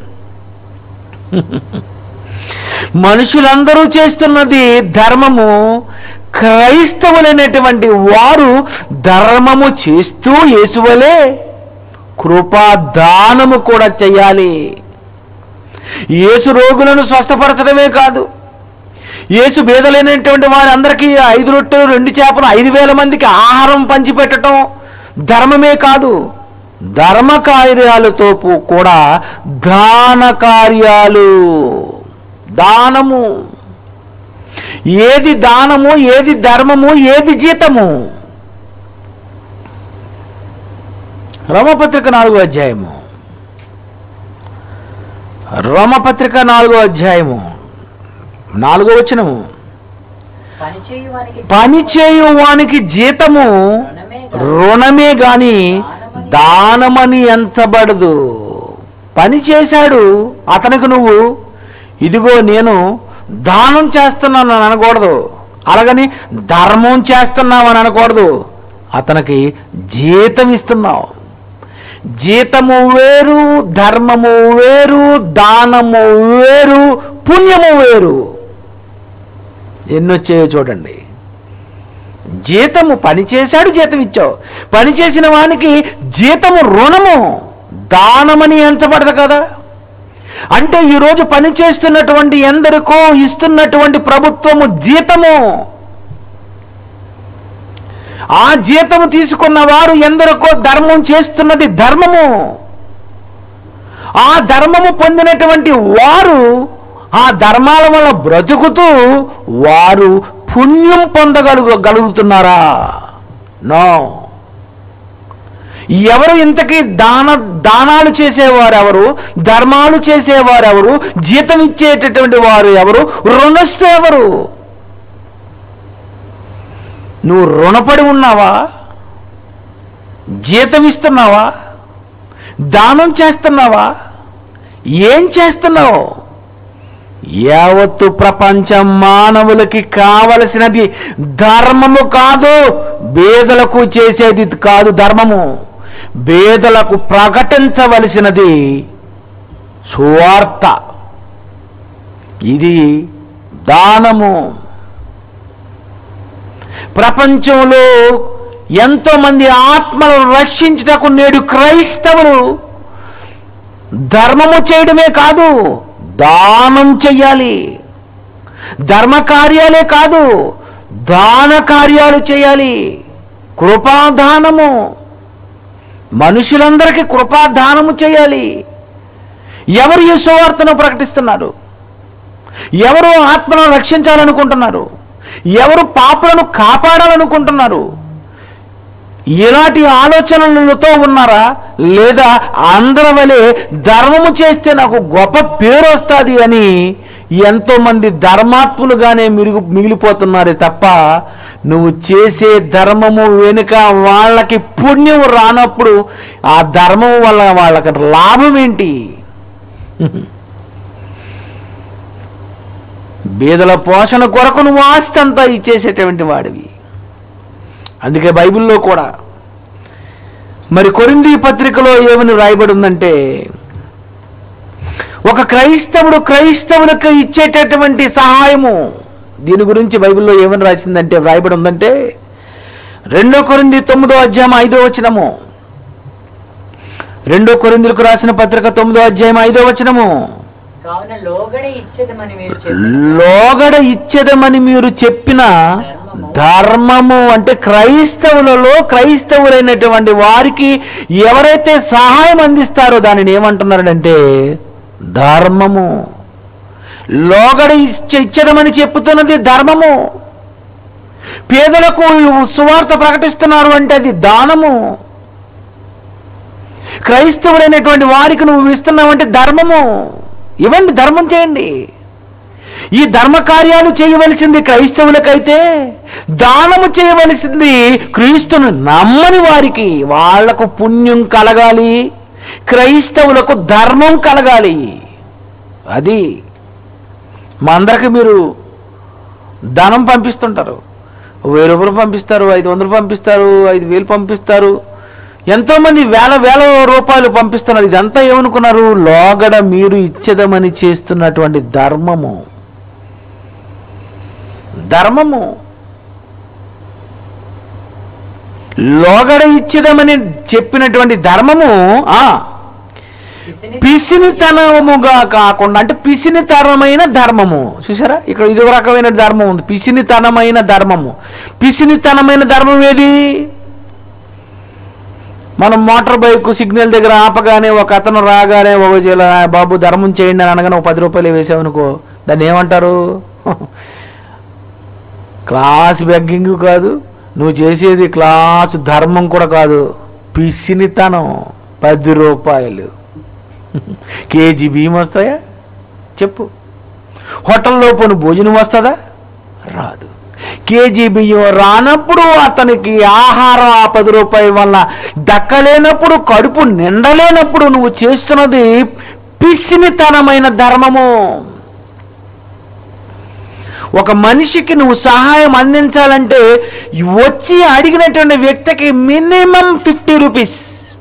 మనుషులందరూ చేస్తున్నది ధర్మము క్రైస్తవులైనటువంటి వారు ధర్మము చేస్తూ యేసువలే కృపాదానము కూడా చేయాలి యేసు రోగులను స్వస్థపరచడమే కాదు యేసు బేదలైనటువంటి వారందరికీ ఐదు రొట్టెలు రెండు చేపలు ఐదు వేల మందికి ఆహారం పంచిపెట్టడం ధర్మమే కాదు ధర్మ కార్యాలతో పూ- కూడా దాన కార్యాలు దానము ఏది దానము ఏది ధర్మము ఏది జీతము రోమపత్రిక నాలుగో అధ్యాయము రోమపత్రిక నాలుగో అధ్యాయము నాలుగో వచనము పనిచేయువానికి పని చేయువానికి జీతము రుణమే రుణమే గాని దానమని ఎంచబడదు పని చేశాడు అతనికి నువ్వు ఇదిగో నేను దానం చేస్తున్నాను అని అనకూడదు అలాగని ధర్మం చేస్తున్నావు అని అనకూడదు అతనికి జీతం ఇస్తున్నావు జీతము వేరు ధర్మము వేరు దానము వేరు పుణ్యము వేరు ఎన్నొచ్చాయో చూడండి జీతము పని చేశాడు జీతం ఇచ్చావు పని చేసిన వానికి జీతము రుణము దానమని ఎంచబడదు కదా అంటే ఈరోజు పని చేస్తున్నటువంటి ఎందరికో ఇస్తున్నటువంటి ప్రభుత్వము జీతము ఆ జీతము తీసుకున్న వారు ఎందరికో ధర్మం చేస్తున్నది ధర్మము ఆ ధర్మము పొందినటువంటి వారు ఆ ధర్మాల వల్ల బ్రతుకుతూ వారు పుణ్యం పొందగలుగు గలుగుతున్నారా నో ఎవరు ఇంతకీ దాన దానాలు చేసేవారు ఎవరు ధర్మాలు చేసేవారు ఎవరు జీతం ఇచ్చేటటువంటి వారు ఎవరు రుణస్థు ఎవరు నువ్వు రుణపడి ఉన్నావా జీతం ఇస్తున్నావా దానం చేస్తున్నావా ఏం చేస్తున్నావు యావత్తు ప్రపంచం మానవులకి కావలసినది ధర్మము కాదు బేదలకు చేసేది కాదు ధర్మము బేదలకు ప్రకటించవలసినది సువార్త ఇది దానము ప్రపంచంలో ఎంతో మంది ఆత్మలను రక్షించుటకు నేడు క్రైస్తవులు ధర్మము చేయడమే కాదు దానం చెయ్యాలి ధర్మ కార్యాలే కాదు దాన కార్యాలు చేయాలి కృపాదానము మనుషులందరికీ కృపాదానము చేయాలి ఎవరు ఈ సువార్తను ప్రకటిస్తున్నారు ఎవరు ఆత్మను రక్షించాలనుకుంటున్నారు ఎవరు పాపులను కాపాడాలనుకుంటున్నారు ఇలాంటి ఆలోచనలతో ఉన్నారా లేదా అందరి వలె ధర్మము చేస్తే నాకు గొప్ప పేరు వస్తుంది అని ఎంతో మంది ధర్మాత్ములుగానే మిరుగు మిగిలిపోతున్నారే తప్ప నువ్వు చేసే ధర్మము వెనుక వాళ్ళకి పుణ్యం రానప్పుడు ఆ ధర్మం వల్ల వాళ్ళకి లాభం ఏంటి బీదల పోషణ కొరకు నువ్వు ఆస్తి అంతా ఇచ్చేసేటువంటి వాడివి అందుకే బైబిల్లో కూడా మరి కొరింది పత్రికలో ఏమని రాయబడి ఉందంటే ఒక క్రైస్తవుడు క్రైస్తవులకు ఇచ్చేటటువంటి సహాయము దీని గురించి బైబిల్లో ఏమని రాసిందంటే వ్రాయబడి ఉందంటే రెండో కొరింది తొమ్మిదో అధ్యాయం ఐదో వచనము రెండో కొరిందులకు రాసిన పత్రిక తొమ్మిదో అధ్యాయం ఐదో వచనము కావున లోగడ ఇచ్చేదమని మీరు చెప్పిన లోగడ ఇచ్చేదమని మీరు చెప్పిన ధర్మము అంటే క్రైస్తవులలో క్రైస్తవులైనటువంటి వారికి ఎవరైతే సహాయం అందిస్తారో దానిని ఏమంటున్నారంటే ధర్మము లోగడ ఇచ్చ ఇచ్చదమని చెప్పుతున్నది ధర్మము పేదలకు సువార్త ప్రకటిస్తున్నారు అంటే అది దానము క్రైస్తవులైనటువంటి వారికి నువ్వు ఇస్తున్నావంటే ధర్మము ఇవ్వండి ధర్మం చేయండి ఈ ధర్మ కార్యాలు చేయవలసింది క్రైస్తవులకైతే దానము చేయవలసింది క్రీస్తును నమ్మని వారికి వాళ్లకు పుణ్యం కలగాలి క్రైస్తవులకు ధర్మం కలగాలి అది మా అందరికి మీరు ధనం పంపిస్తుంటారు వెయ్యి రూపాయలు పంపిస్తారు ఐదు వందలు పంపిస్తారు ఐదు వేలు పంపిస్తారు ఎంతోమంది వేల వేల రూపాయలు పంపిస్తున్నారు ఇదంతా ఏమనుకున్నారు లోగడ మీరు ఇచ్చేదమని చేస్తున్నటువంటి ధర్మము ధర్మము లోగడ ఇచ్చేదమని చెప్పినటువంటి ధర్మము ఆ పిసిని పిసినితనముగా కాకుండా అంటే పిసినితనమైన ధర్మము చూసారా ఇక్కడ ఇది ఒక రకమైన ధర్మం ఉంది పిసినితనమైన ధర్మము పిసినితనమైన ధర్మం ఏది మనం మోటార్ బైక్ సిగ్నల్ దగ్గర ఆపగానే ఒక అతను రాగానే ఒక జిల్లా బాబు ధర్మం చేయండి అని అనగానే ఒక పది రూపాయలు వేసామనుకో దాన్ని ఏమంటారు క్లాస్ బెగ్గింగ్ కాదు నువ్వు చేసేది క్లాస్ ధర్మం కూడా కాదు పిసినితనం పది రూపాయలు కేజీ బియ్యం వస్తాయా చెప్పు హోటల్లో పోను భోజనం వస్తుందా రాదు కేజీ బియ్యం రానప్పుడు అతనికి ఆహారం ఆ పది రూపాయల వల్ల దక్కలేనప్పుడు కడుపు నిండలేనప్పుడు నువ్వు చేస్తున్నది పిసినితనమైన ధర్మము ఒక మనిషికి నువ్వు సహాయం అందించాలంటే వచ్చి అడిగినటువంటి వ్యక్తికి minimum fifty rupees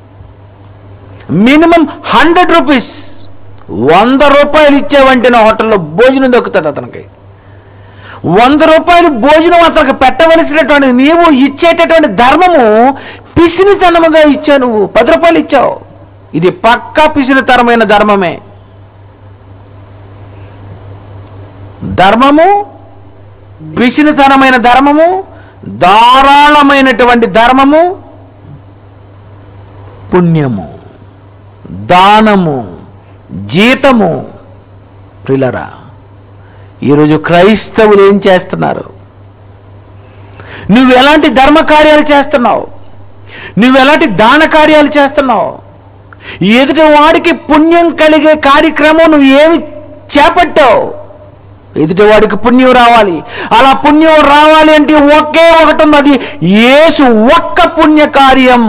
minimum hundred rupees వంద రూపాయలు ఇచ్చావంటే నా హోటల్లో భోజనం దొక్కుతుంది అతనికి వంద రూపాయలు భోజనం అతనికి పెట్టవలసినటువంటి నీవు ఇచ్చేటటువంటి ధర్మము పిసినితనముగా ఇచ్చావు నువ్వు పది రూపాయలు ఇచ్చావు ఇది పక్కా పిసినితరమైన ధర్మమే ధర్మము పిసినితనమైన ధర్మము ధారాళమైనటువంటి ధర్మము పుణ్యము దానము జీతము ప్రిలరా ఈరోజు క్రైస్తవులు ఏం చేస్తున్నారు నువ్వు ఎలాంటి ధర్మ కార్యాలు చేస్తున్నావు నువ్వు ఎలాంటి దాన కార్యాలు చేస్తున్నావు ఎదుటి వాడికి పుణ్యం కలిగే కార్యక్రమం నువ్వు ఏమి చేపట్టావు ఎదుటి వాడికి పుణ్యం రావాలి అలా పుణ్యం రావాలి అంటే ఒకే ఒకటి ఉంది అది యేసు ఒక్క పుణ్య కార్యం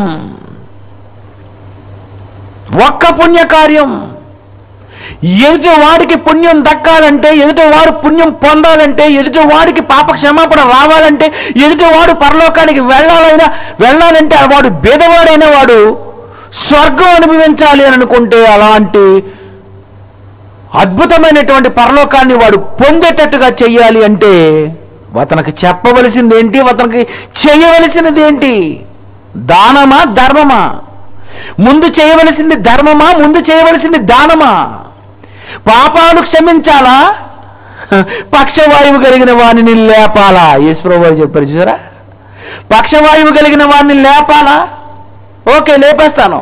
ఒక్క పుణ్య కార్యం ఎదుటి వాడికి పుణ్యం దక్కాలంటే ఎదుటి వాడు పుణ్యం పొందాలంటే ఎదుటి వాడికి పాప క్షమాపణ రావాలంటే ఎదుటి వాడు పరలోకానికి వెళ్ళాలైనా వెళ్ళాలంటే ఆ వాడు బీదవాడైన వాడు స్వర్గం అనుభవించాలి అని అనుకుంటే అలాంటి అద్భుతమైనటువంటి పరలోకాన్ని వాడు పొందేటట్టుగా చెయ్యాలి అంటే అతనికి చెప్పవలసింది ఏంటి అతనికి చేయవలసినది ఏంటి దానమా ధర్మమా ముందు చేయవలసింది ధర్మమా ముందు చేయవలసింది దానమా పాపాలు క్షమించాలా పక్షవాయువు కలిగిన వాణిని లేపాలా యేసుప్రభు వారు చెప్పారు చూసారా పక్షవాయువు కలిగిన వాడిని లేపాలా ఓకే లేపేస్తాను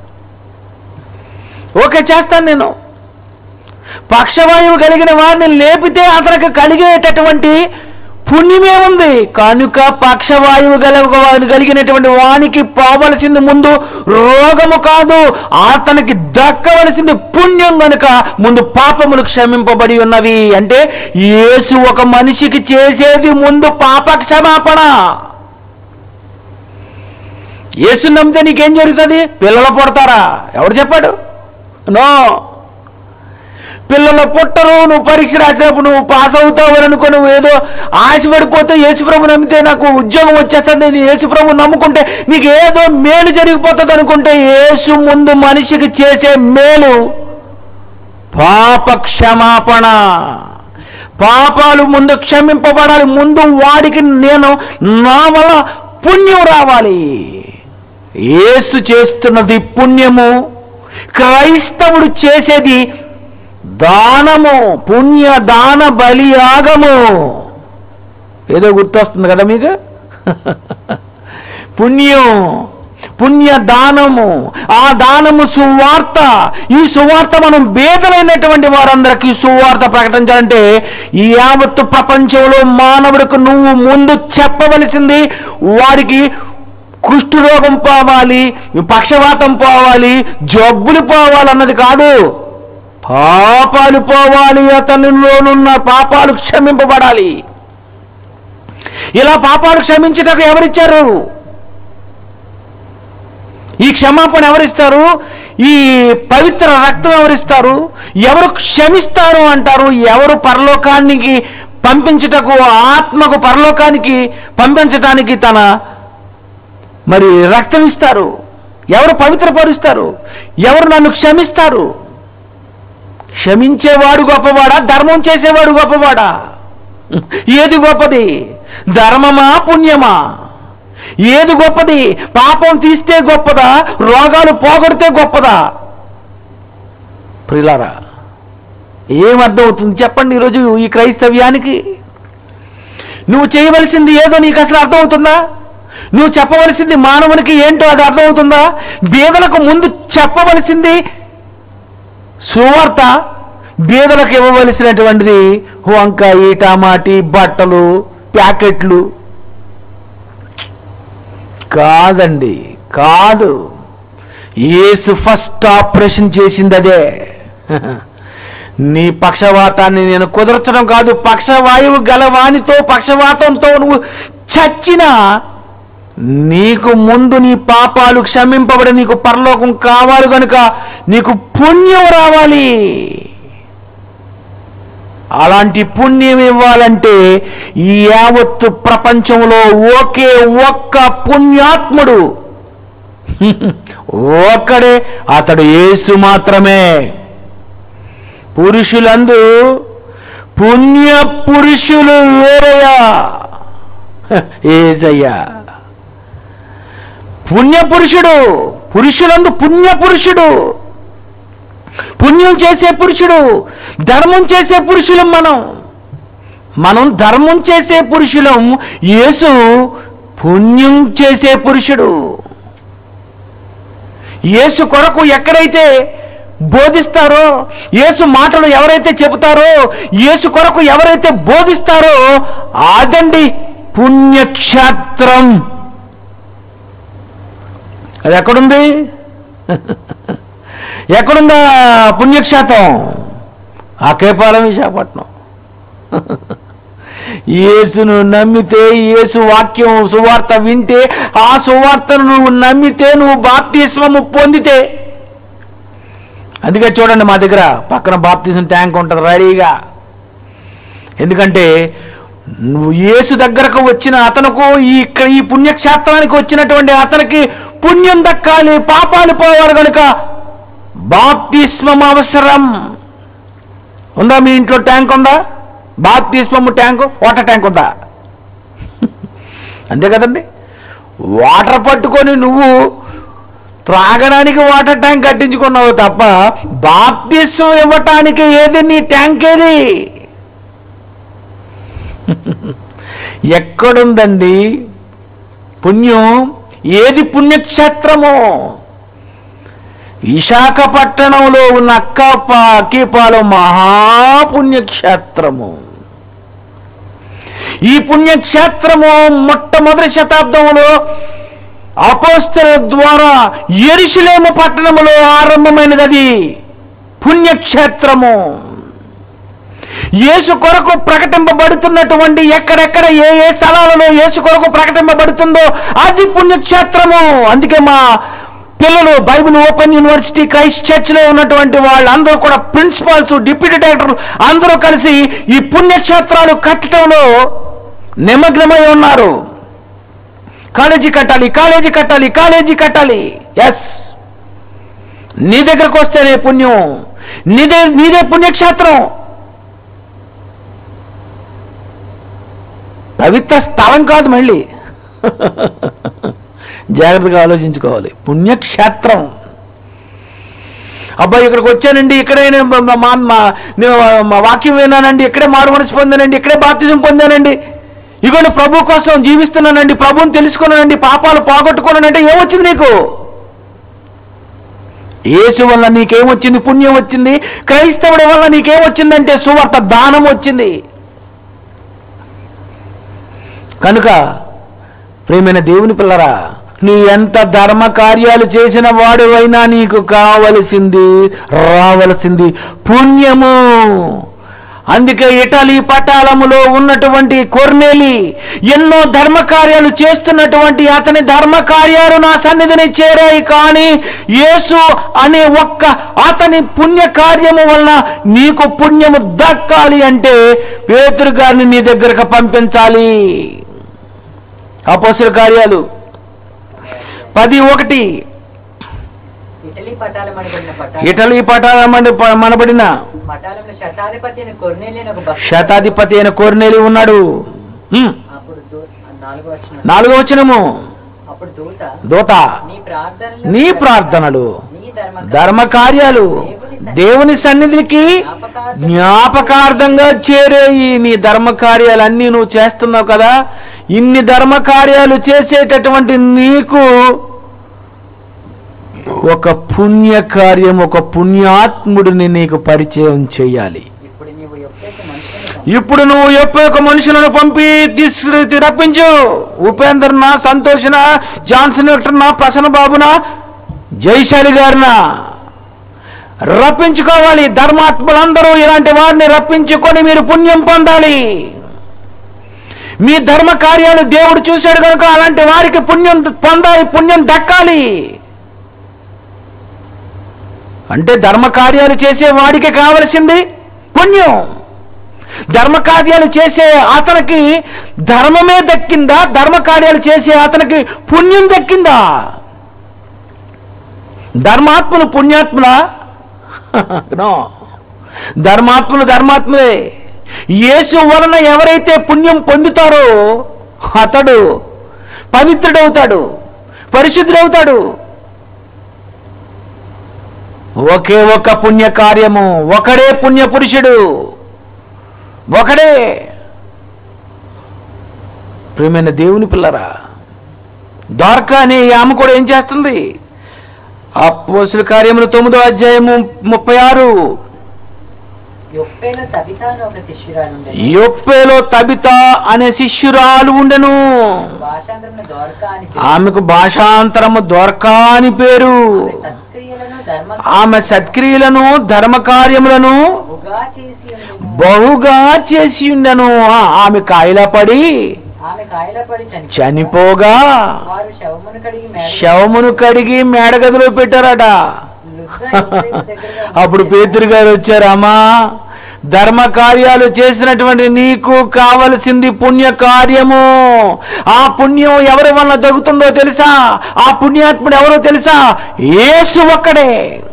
ఓకే చేస్తాను నేను పక్షవాయువు కలిగిన వారిని లేపితే అతనికి కలిగేటటువంటి పుణ్యమే ఉంది కనుక పక్షవాయువు గల వారిని కలిగినటువంటి వానికి పోవలసింది ముందు రోగము కాదు అతనికి దక్కవలసింది పుణ్యం గనుక ముందు పాపములు క్షమింపబడి ఉన్నవి అంటే యేసు ఒక మనిషికి చేసేది ముందు పాప క్షమాపణ యేసు నమ్మితే నీకేం జరుగుతుంది పిల్లలు పుడతారా ఎవరు చెప్పాడు నో పిల్లలు పుట్టరు నువ్వు పరీక్ష రాసినప్పుడు నువ్వు పాస్ అవుతావు అని అనుకో నువ్వు ఏదో ఆశపడిపోతే యేసుప్రభు నమ్మితే నాకు ఉద్యోగం వచ్చేస్తుంది నేను యేసుప్రభు నమ్ముకుంటే నీకు ఏదో మేలు జరిగిపోతుంది అనుకుంటే యేసు ముందు మనిషికి చేసే మేలు పాప క్షమాపణ పాపాలు ముందు క్షమింపబడాలి ముందు వాడికి నేను నా వల్ల పుణ్యం రావాలి యేసు చేస్తున్నది పుణ్యము క్రైస్తవుడు చేసేది దానము పుణ్య దాన బలియాగము ఏదో గుర్తొస్తుంది కదా మీకు పుణ్యం పుణ్య దానము ఆ దానము సువార్త ఈ సువార్త మనం బేదలైనటువంటి వారందరికీ సువార్త ప్రకటించాలంటే ఈ యావత్తు ప్రపంచంలో మానవుడికి నువ్వు ముందు చెప్పవలసింది వాడికి కుష్ఠరోగం పోవాలి పక్షవాతం పోవాలి జబ్బులు పోవాలన్నది కాదు పాపాలు పోవాలి అతనిలోనున్న పాపాలు క్షమింపబడాలి ఇలా పాపాలు క్షమించటకు ఎవరిచ్చారు ఈ క్షమాపణ ఎవరిస్తారు ఈ పవిత్ర రక్తం ఎవరిస్తారు ఎవరు క్షమిస్తారు anటారు ఎవరు పరలోకానికి పంపించుటకు ఆత్మకు పరలోకానికి పంపించటానికి తన మరి రక్తం ఇస్తారు ఎవరు పవిత్రపరుస్తారు ఎవరు నన్ను క్షమిస్తారు క్షమించేవాడు గొప్పవాడా ధర్మం చేసేవాడు గొప్పవాడా ఏది గొప్పది ధర్మమా పుణ్యమా ఏది గొప్పది పాపం తీస్తే గొప్పదా రోగాలు పోగొడితే గొప్పదా ప్రిలారా ఏమర్థం అవుతుంది చెప్పండి ఈరోజు ఈ క్రైస్తవ్యానికి నువ్వు చేయవలసింది ఏదో నీకు అసలు అర్థమవుతుందా నువ్వు చెప్పవలసింది మానవునికి ఏంటో అది అర్థమవుతుందా బీదలకు ముందు చెప్పవలసింది సువార్త బీదలకు ఇవ్వవలసినటువంటిది వంకాయ టమాటీ బట్టలు ప్యాకెట్లు కాదండి కాదు యేసు ఫస్ట్ ఆపరేషన్ చేసింది అదే నీ పక్షవాతాన్ని నేను కుదర్చడం కాదు పక్షవాయువు గలవానితో పక్షవాతంతో నువ్వు చచ్చినా నీకు ముందు నీ పాపాలు క్షమింపబడి నీకు పరలోకం కావాలి కనుక నీకు పుణ్యం రావాలి అలాంటి పుణ్యం ఇవ్వాలంటే ఈ యావత్తు ప్రపంచంలో ఒకే ఒక్క పుణ్యాత్ముడు ఒక్కడే అతడు యేసు మాత్రమే పురుషులందు పుణ్య పురుషులు వేరయ్యా ఏసయ్యా పుణ్య పురుషుడు పురుషులందు పుణ్య పురుషుడు పుణ్యం చేసే పురుషుడు ధర్మం చేసే పురుషులం మనం మనం ధర్మం చేసే పురుషులం యేసు పుణ్యం చేసే పురుషుడు యేసు కొరకు ఎక్కడైతే బోధిస్తారో యేసు మాటలు ఎవరైతే చెబుతారో యేసు కొరకు ఎవరైతే బోధిస్తారో ఆదండి పుణ్యక్షేత్రం అది ఎక్కడుంది ఎక్కడుందా పుణ్యక్షేత్రం ఆ కేపాలం విశాఖపట్నం యేసును నమ్మితే యేసు వాక్యం సువార్త వింటే ఆ సువార్తను నువ్వు నమ్మితే నువ్వు బాప్తిస్మము పొందితే అందుకే చూడండి మా దగ్గర పక్కన బాప్తిజం ట్యాంక్ ఉంటుంది రెడీగా ఎందుకంటే నువ్వు యేసు దగ్గరకు వచ్చిన అతనుకు ఈ ఇక్కడ ఈ పుణ్యక్షేత్రానికి వచ్చినటువంటి అతనికి పుణ్యం దక్కాలి పాపాలు పోవాలి కనుక బాప్తిస్మం అవసరం ఉందా మీ ఇంట్లో ట్యాంక్ ఉందా బాప్తిస్మము ట్యాంకు వాటర్ ట్యాంక్ ఉందా అంతే కదండి వాటర్ పట్టుకొని నువ్వు త్రాగడానికి వాటర్ ట్యాంక్ కట్టించుకున్నావు తప్ప బాప్తిస్మం ఇవ్వటానికి ఏది నీ ట్యాంక్ ఏది ఎక్కడుందండి పుణ్యం ఏది పుణ్యక్షేత్రమో విశాఖపట్టణంలో ఉన్న అక్కప అక్కీపాలెం మహాపుణ్యక్షేత్రము ఈ పుణ్యక్షేత్రము మొట్టమొదటి శతాబ్దంలో అపోస్తల ద్వారా ఎరుషులేము పట్టణములో ఆరంభమైనది అది పుణ్యక్షేత్రము యేసు కొరకు ప్రకటింపబడుతున్నటువంటి ఎక్కడెక్కడ ఏ ఏ స్థలాలలో యేసు కొరకు ప్రకటింపబడుతుందో అది పుణ్యక్షేత్రము అందుకే మా పిల్లలు బైబిల్ ఓపెన్ యూనివర్సిటీ క్రైస్ట్ చర్చ్లో ఉన్నటువంటి వాళ్ళందరూ కూడా ప్రిన్సిపాల్స్ డిప్యూటీ డైరెక్టర్లు అందరూ కలిసి ఈ పుణ్యక్షేత్రాలు కట్టడంలో నిమగ్నమై ఉన్నారు కాలేజీ కట్టాలి కాలేజీ కట్టాలి కాలేజీ కట్టాలి ఎస్ నీ దగ్గరకు వస్తేనే పుణ్యం నీదే నీదే పుణ్యక్షేత్రం పవిత్ర స్థలం కాదు మళ్ళీ జాగ్రత్తగా ఆలోచించుకోవాలి పుణ్యక్షేత్రం అబ్బాయి ఇక్కడికి వచ్చానండి ఇక్కడే నేను మా- మా- మా- మా- నేను మా వాక్యం విన్నానండి ఇక్కడే మారు మనసు పొందానండి ఇక్కడే బాప్తిజం పొందానండి ఇగోండి ప్రభు కోసం జీవిస్తున్నానండి ప్రభుని తెలుసుకున్నానండి పాపాలు పోగొట్టుకున్నానంటే ఏమొచ్చింది నీకు యేసు వల్ల నీకేమొచ్చింది పుణ్యం వచ్చింది క్రైస్తవుడి వల్ల నీకేమొచ్చిందంటే సువార్త దానం వచ్చింది కనుక ప్రేమైన దేవుని పిల్లరా నీ ఎంత ధర్మ కార్యాలు చేసిన వాడువైనా నీకు కావలసింది రావలసింది పుణ్యము అందుకే ఇటలీ పటాలములో ఉన్నటువంటి కొర్నేలి ఎన్నో ధర్మ కార్యాలు చేస్తున్నటువంటి అతని ధర్మ కార్యాలు నా సన్నిధిని చేరాయి కానీ యేసు అనే ఒక్క అతని పుణ్య కార్యము వలన నీకు పుణ్యము దక్కాలి అంటే పేతురు గారిని నీ దగ్గరకు పంపించాలి అపోసుల కార్యాలు పది ఒకటి ఇటలీ పటాలం అనబడిన పటాలం ఇటలీ పటాలమని ప- మనబడిన పటాలంలో శతాధిపతి అయిన కొర్నేలి అని ఒక భక్తుడు శతాధిపతి అయిన కోర్నేలి ఉన్నాడు హ్మ్. అప్పుడు దూ- నాలుగో వచ్చిన నాలుగో వచనము అప్పుడు దూత దూత నీ ప్రార్థనలు నీ ప్రార్థనలు నీ ధర్మ ధర్మ కార్యాలు దేవుని సన్నిధికి జ్ఞాపకార్థంగా చేరేయి నీ ధర్మ కార్యాలు అన్నీ నువ్వు చేస్తున్నావు కదా ఇన్ని ధర్మ కార్యాలు చేసేటటువంటి నీకు ఒక పుణ్య కార్యం ఒక పుణ్యాత్ముడిని నీకు పరిచయం చేయాలి ఇప్పుడు నీవు ఎప్పుడైతే మనుషులను ఇప్పుడు నువ్వు ఎప్పటి మనుషులను పంపి తీసుకు రప్పించు ఉపేంద్రనా సంతోషన జాన్సన్ విక్టర్నా ప్రసన్న బాబునా జైశాలి గారినా రప్పించుకోవాలి ధర్మాత్ములందరూ ఇలాంటి వారిని రప్పించుకొని మీరు పుణ్యం పొందాలి మీ ధర్మ కార్యాలు దేవుడు చూశాడు కనుక అలాంటి వారికి పుణ్యం పొందాలి పుణ్యం దక్కాలి అంటే ధర్మ కార్యాలు చేసే వాడికి కావలసింది పుణ్యం ధర్మ కార్యాలు చేసే అతనికి ధర్మమే దక్కిందా ధర్మ కార్యాలు చేసే అతనికి పుణ్యం దక్కిందా ధర్మాత్ములు పుణ్యాత్ములా నో ధర్మాత్ములు ధర్మాత్ములే యేసు వలన ఎవరైతే పుణ్యం పొందుతారో అతడు పవిత్రుడవుతాడు పరిశుద్ధుడవుతాడు ఒకే ఒక పుణ్య కార్యము ఒకడే పుణ్య పురుషుడు ఒకడే ప్రియమైన దేవుని పిల్లరా ద్వారకా అనే ఈ ఆమె కూడా ఏం చేస్తుంది అపోసుల కార్యములు తొమ్మిదో అధ్యాయము ముప్పై ఆరు యొప్పేలో తబిత అని ఒక శిష్యురాలు ఉండేది యొప్పేలో తబిత అనే శిష్యురాలు ఉండెను భాషాంతరమున దోరక అని ఆమెకు భాషాంతరము దొరకా అని పేరు ఆమె సత్క్రియలను ధర్మ ఆమె సత్క్రియలను ధర్మ కార్యములను బహుగా చేసి ఉండెను. బహుగా చేసి ఉండెను ఆ, ఆమె కాయలా పడి ఆమె కాయలపడి చనిపోగా చనిపోగా వారు శవమును కడిగి మేడ శవమును కడిగి మేడగదిలో పెట్టారట వృద్ధ యొప్పేలు దగ్గరగా ఉన్న అప్పుడు పేతురు గారు వచ్చారు అమ్మా ధర్మ కార్యాలు చేసినటువంటి నీకు కావలసింది పుణ్య కార్యము ఆ పుణ్యం ఎవరి వలన దొరుకుతుందో తెలుసా ఆ పుణ్యాత్ముడు ఎవరో తెలుసా యేసు ఒక్కడే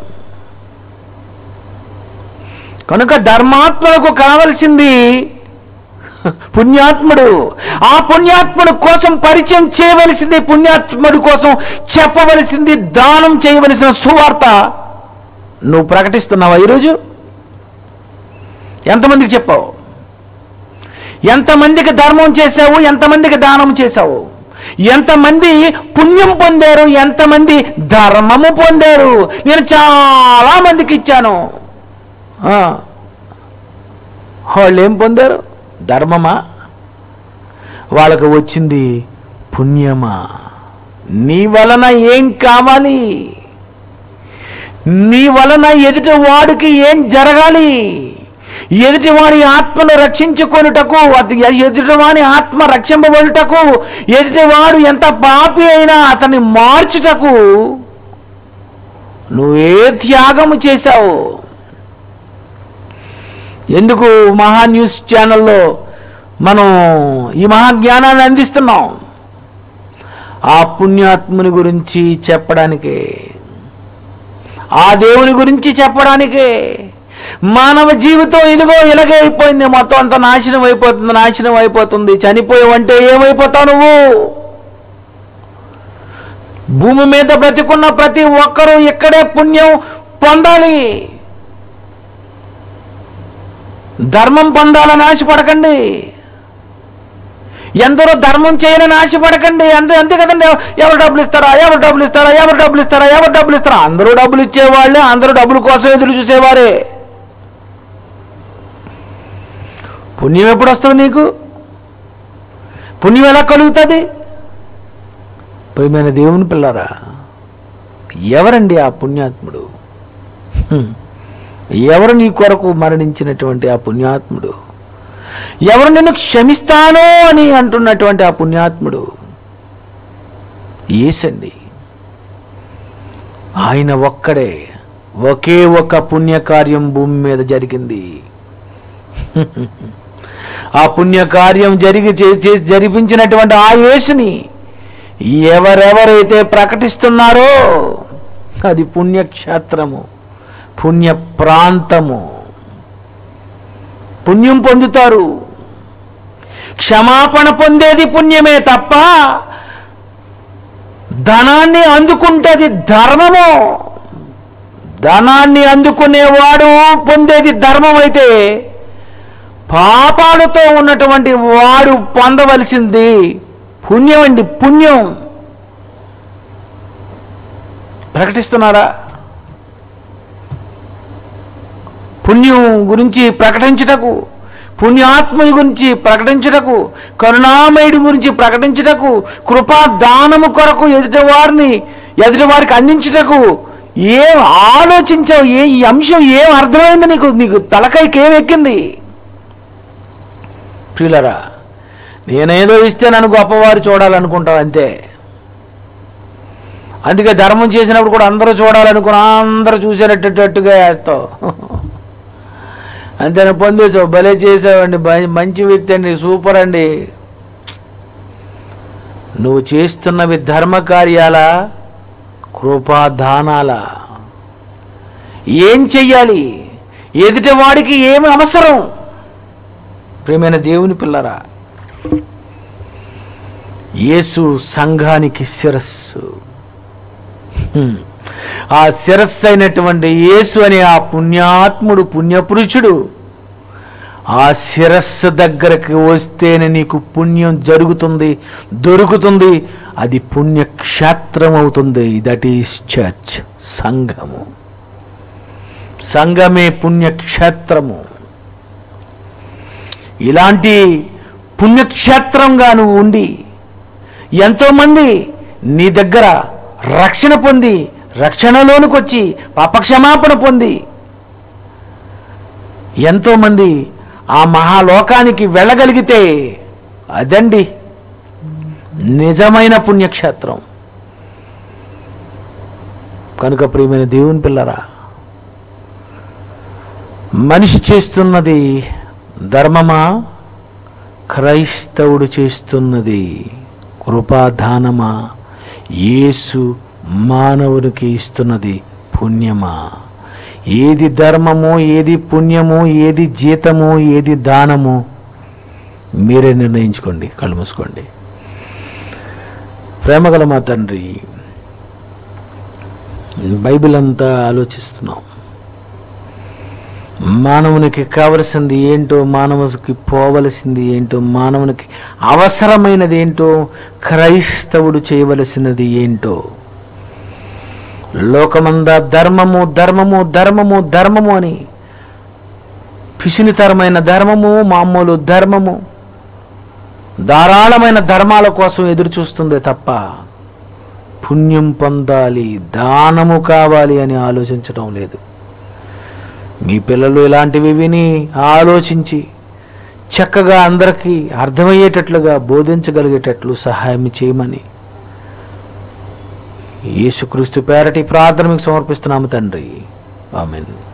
కనుక ధర్మాత్మలకు కావలసింది పుణ్యాత్ముడు ఆ పుణ్యాత్ముడు కోసం పరిచయం చేయవలసింది పుణ్యాత్ముడు కోసం చెప్పవలసింది దానం చేయవలసిన సువార్త నువ్వు ప్రకటిస్తున్నావా ఈరోజు ఎంతమందికి చెప్పావు ఎంతమందికి ధర్మం చేశావు ఎంతమందికి దానం చేశావు ఎంతమంది పుణ్యం పొందారు ఎంతమంది ధర్మము పొందారు నేను చాలా మందికి ఇచ్చాను ఆ. వాళ్ళు ఏం పొందారు ధర్మమా వాళ్ళకు వచ్చింది పుణ్యమా నీ వలన ఏం కావాలి నీ వలన ఎదుటి వాడికి ఏం జరగాలి ఎదుటి వారి ఆత్మను రక్షించుకొనుటకు అతి ఎదుటివాని ఆత్మ రక్షింపబడుటకు ఎదుటివాడు ఎంత పాపి అయినా అతన్ని మార్చుటకు నువ్వే త్యాగము చేశావు ఎందుకు మహా న్యూస్ ఛానల్లో మనం ఈ మహాజ్ఞానాన్ని అందిస్తున్నాం ఆ పుణ్యాత్ముని గురించి చెప్పడానికే ఆ దేవుని గురించి చెప్పడానికే మానవ జీవితం ఇదిగో ఇలాగే అయిపోయింది మొత్తం అంతా నాశనం అయిపోతుంది నాశనం అయిపోతుంది చనిపోయావంటే ఏమైపోతావు నువ్వు భూమి మీద బ్రతికున్న ప్రతి ఒక్కరూ ఇక్కడే పుణ్యం పొందాలి ధర్మం పొందాలని ఆశపడకండి ఎందరో ధర్మం చేయాలని ఆశపడకండి అంతే అంతే కదండి ఎవరు డబ్బులు ఇస్తారా ఎవరు డబ్బులు ఇస్తారా ఎవరు డబ్బులు ఇస్తారా ఎవరు డబ్బులు ఇస్తారా అందరూ డబ్బులు ఇచ్చేవాళ్ళే అందరూ డబ్బుల కోసం ఎదురు చూసేవారే పుణ్యం ఎప్పుడు వస్తుంది నీకు పుణ్యం ఎలా కలుగుతుంది ప్రియమైన దేవుని పిల్లరా ఎవరండి ఆ పుణ్యాత్ముడు హ్మ్. ఎవరు నీ కొరకు మరణించినటువంటి ఆ పుణ్యాత్ముడు ఎవరు నిన్ను క్షమిస్తానో అని అంటున్నటువంటి ఆ పుణ్యాత్ముడు ఏసండి ఆయన ఒక్కడే ఒకే ఒక పుణ్యకార్యం భూమి మీద జరిగింది ఆ పుణ్యకార్యం జరిగి చే- చే- జరిపించినటువంటి ఆ యేసుని ఎవరెవరైతే ప్రకటిస్తున్నారో అది పుణ్యక్షేత్రము పుణ్య ప్రాంతము పుణ్యం పొందుతారు క్షమాపణ పొందేది పుణ్యమే తప్ప ధనాన్ని అందుకుంటది ధర్మము ధనాన్ని అందుకునేవాడు పొందేది ధర్మం అయితే పాపాలతో ఉన్నటువంటి వాడు పొందవలసింది పుణ్యం అండి పుణ్యం ప్రకటిస్తున్నారా పుణ్యం గురించి ప్రకటించుటకు పుణ్యాత్ముని గురించి ప్రకటించుటకు కరుణామయుడి గురించి ప్రకటించుటకు కృపా దానము కొరకు ఎదుటివారిని ఎదుటివారికి అందించుటకు ఏం ఆలోచించావు ఏ ఈ అంశం ఏం అర్థమైంది నీకు నీకు తలకాయకి ఏం ఎక్కింది ప్రియులరా నేనేదో ఇస్తే నన్ను గొప్పవారు చూడాలనుకుంటావు అంతే అందుకే ధర్మం చేసినప్పుడు కూడా అందరూ చూడాలనుకుని అందరూ చూసేటట్టుగా వేస్తావు అంతేనా పొందేసావు భలే చేసావండి బ- మంచి వ్యక్తి అండి సూపర్ అండి నువ్వు చేస్తున్నవి ధర్మ కార్యాల కృపాదానాల ఏం చెయ్యాలి ఎదుటి వాడికి ఏమి అవసరం ప్రియమైన దేవుని పిల్లరా యేసు సంఘానికి శిరస్సు హ్మ్. ఆ శిరస్సు అయినటువంటి యేసు అనే ఆ పుణ్యాత్ముడు పుణ్యపురుషుడు ఆ శిరస్సు దగ్గరకు వస్తేనే నీకు పుణ్యం జరుగుతుంది దొరుకుతుంది అది పుణ్యక్షేత్రం అవుతుంది దట్ ఈస్ చర్చ్ సంఘము సంఘమే పుణ్యక్షేత్రము ఇలాంటి పుణ్యక్షేత్రంగా నువ్వు ఉండి ఎంతోమంది నీ దగ్గర రక్షణ పొంది రక్షణలోనికి వచ్చి పాపక్షమాపణ పొంది ఎంతోమంది ఆ మహాలోకానికి వెళ్ళగలిగితే అదండి నిజమైన పుణ్యక్షేత్రం కనుక ప్రియమైన దేవుని పిల్లరా మనిషి చేస్తున్నది ధర్మమా క్రైస్తవుడు చేస్తున్నది కృపాదానమా యేసు మానవునికి ఇస్తున్నది పుణ్యమా ఏది ధర్మమో ఏది పుణ్యమో ఏది జీతమో ఏది దానమో మీరే నిర్ణయించుకోండి కళ్ళు మూసుకోండి ప్రేమగల మా తండ్రి బైబిల్ అంతా ఆలోచిస్తున్నాం మానవునికి కావలసింది ఏంటో మానవునికి పోవలసింది ఏంటో మానవునికి అవసరమైనది ఏంటో క్రైస్తవుడు చేయవలసినది ఏంటో లోకమందా ధర్మము ధర్మము ధర్మము ధర్మము అని పిసినితరమైన ధర్మము మామూలు ధర్మము ధారాళమైన ధర్మాల కోసం ఎదురు చూస్తుందే తప్ప పుణ్యం పొందాలి దానము కావాలి అని ఆలోచించడం లేదు మీ పిల్లలు ఇలాంటివి విని ఆలోచించి చక్కగా అందరికీ అర్థమయ్యేటట్లుగా బోధించగలిగేటట్లు సహాయం చేయమని యేసుక్రీస్తు పేరటి ప్రార్థన మీకు సమర్పిస్తున్నాము తండ్రి ఆమెన్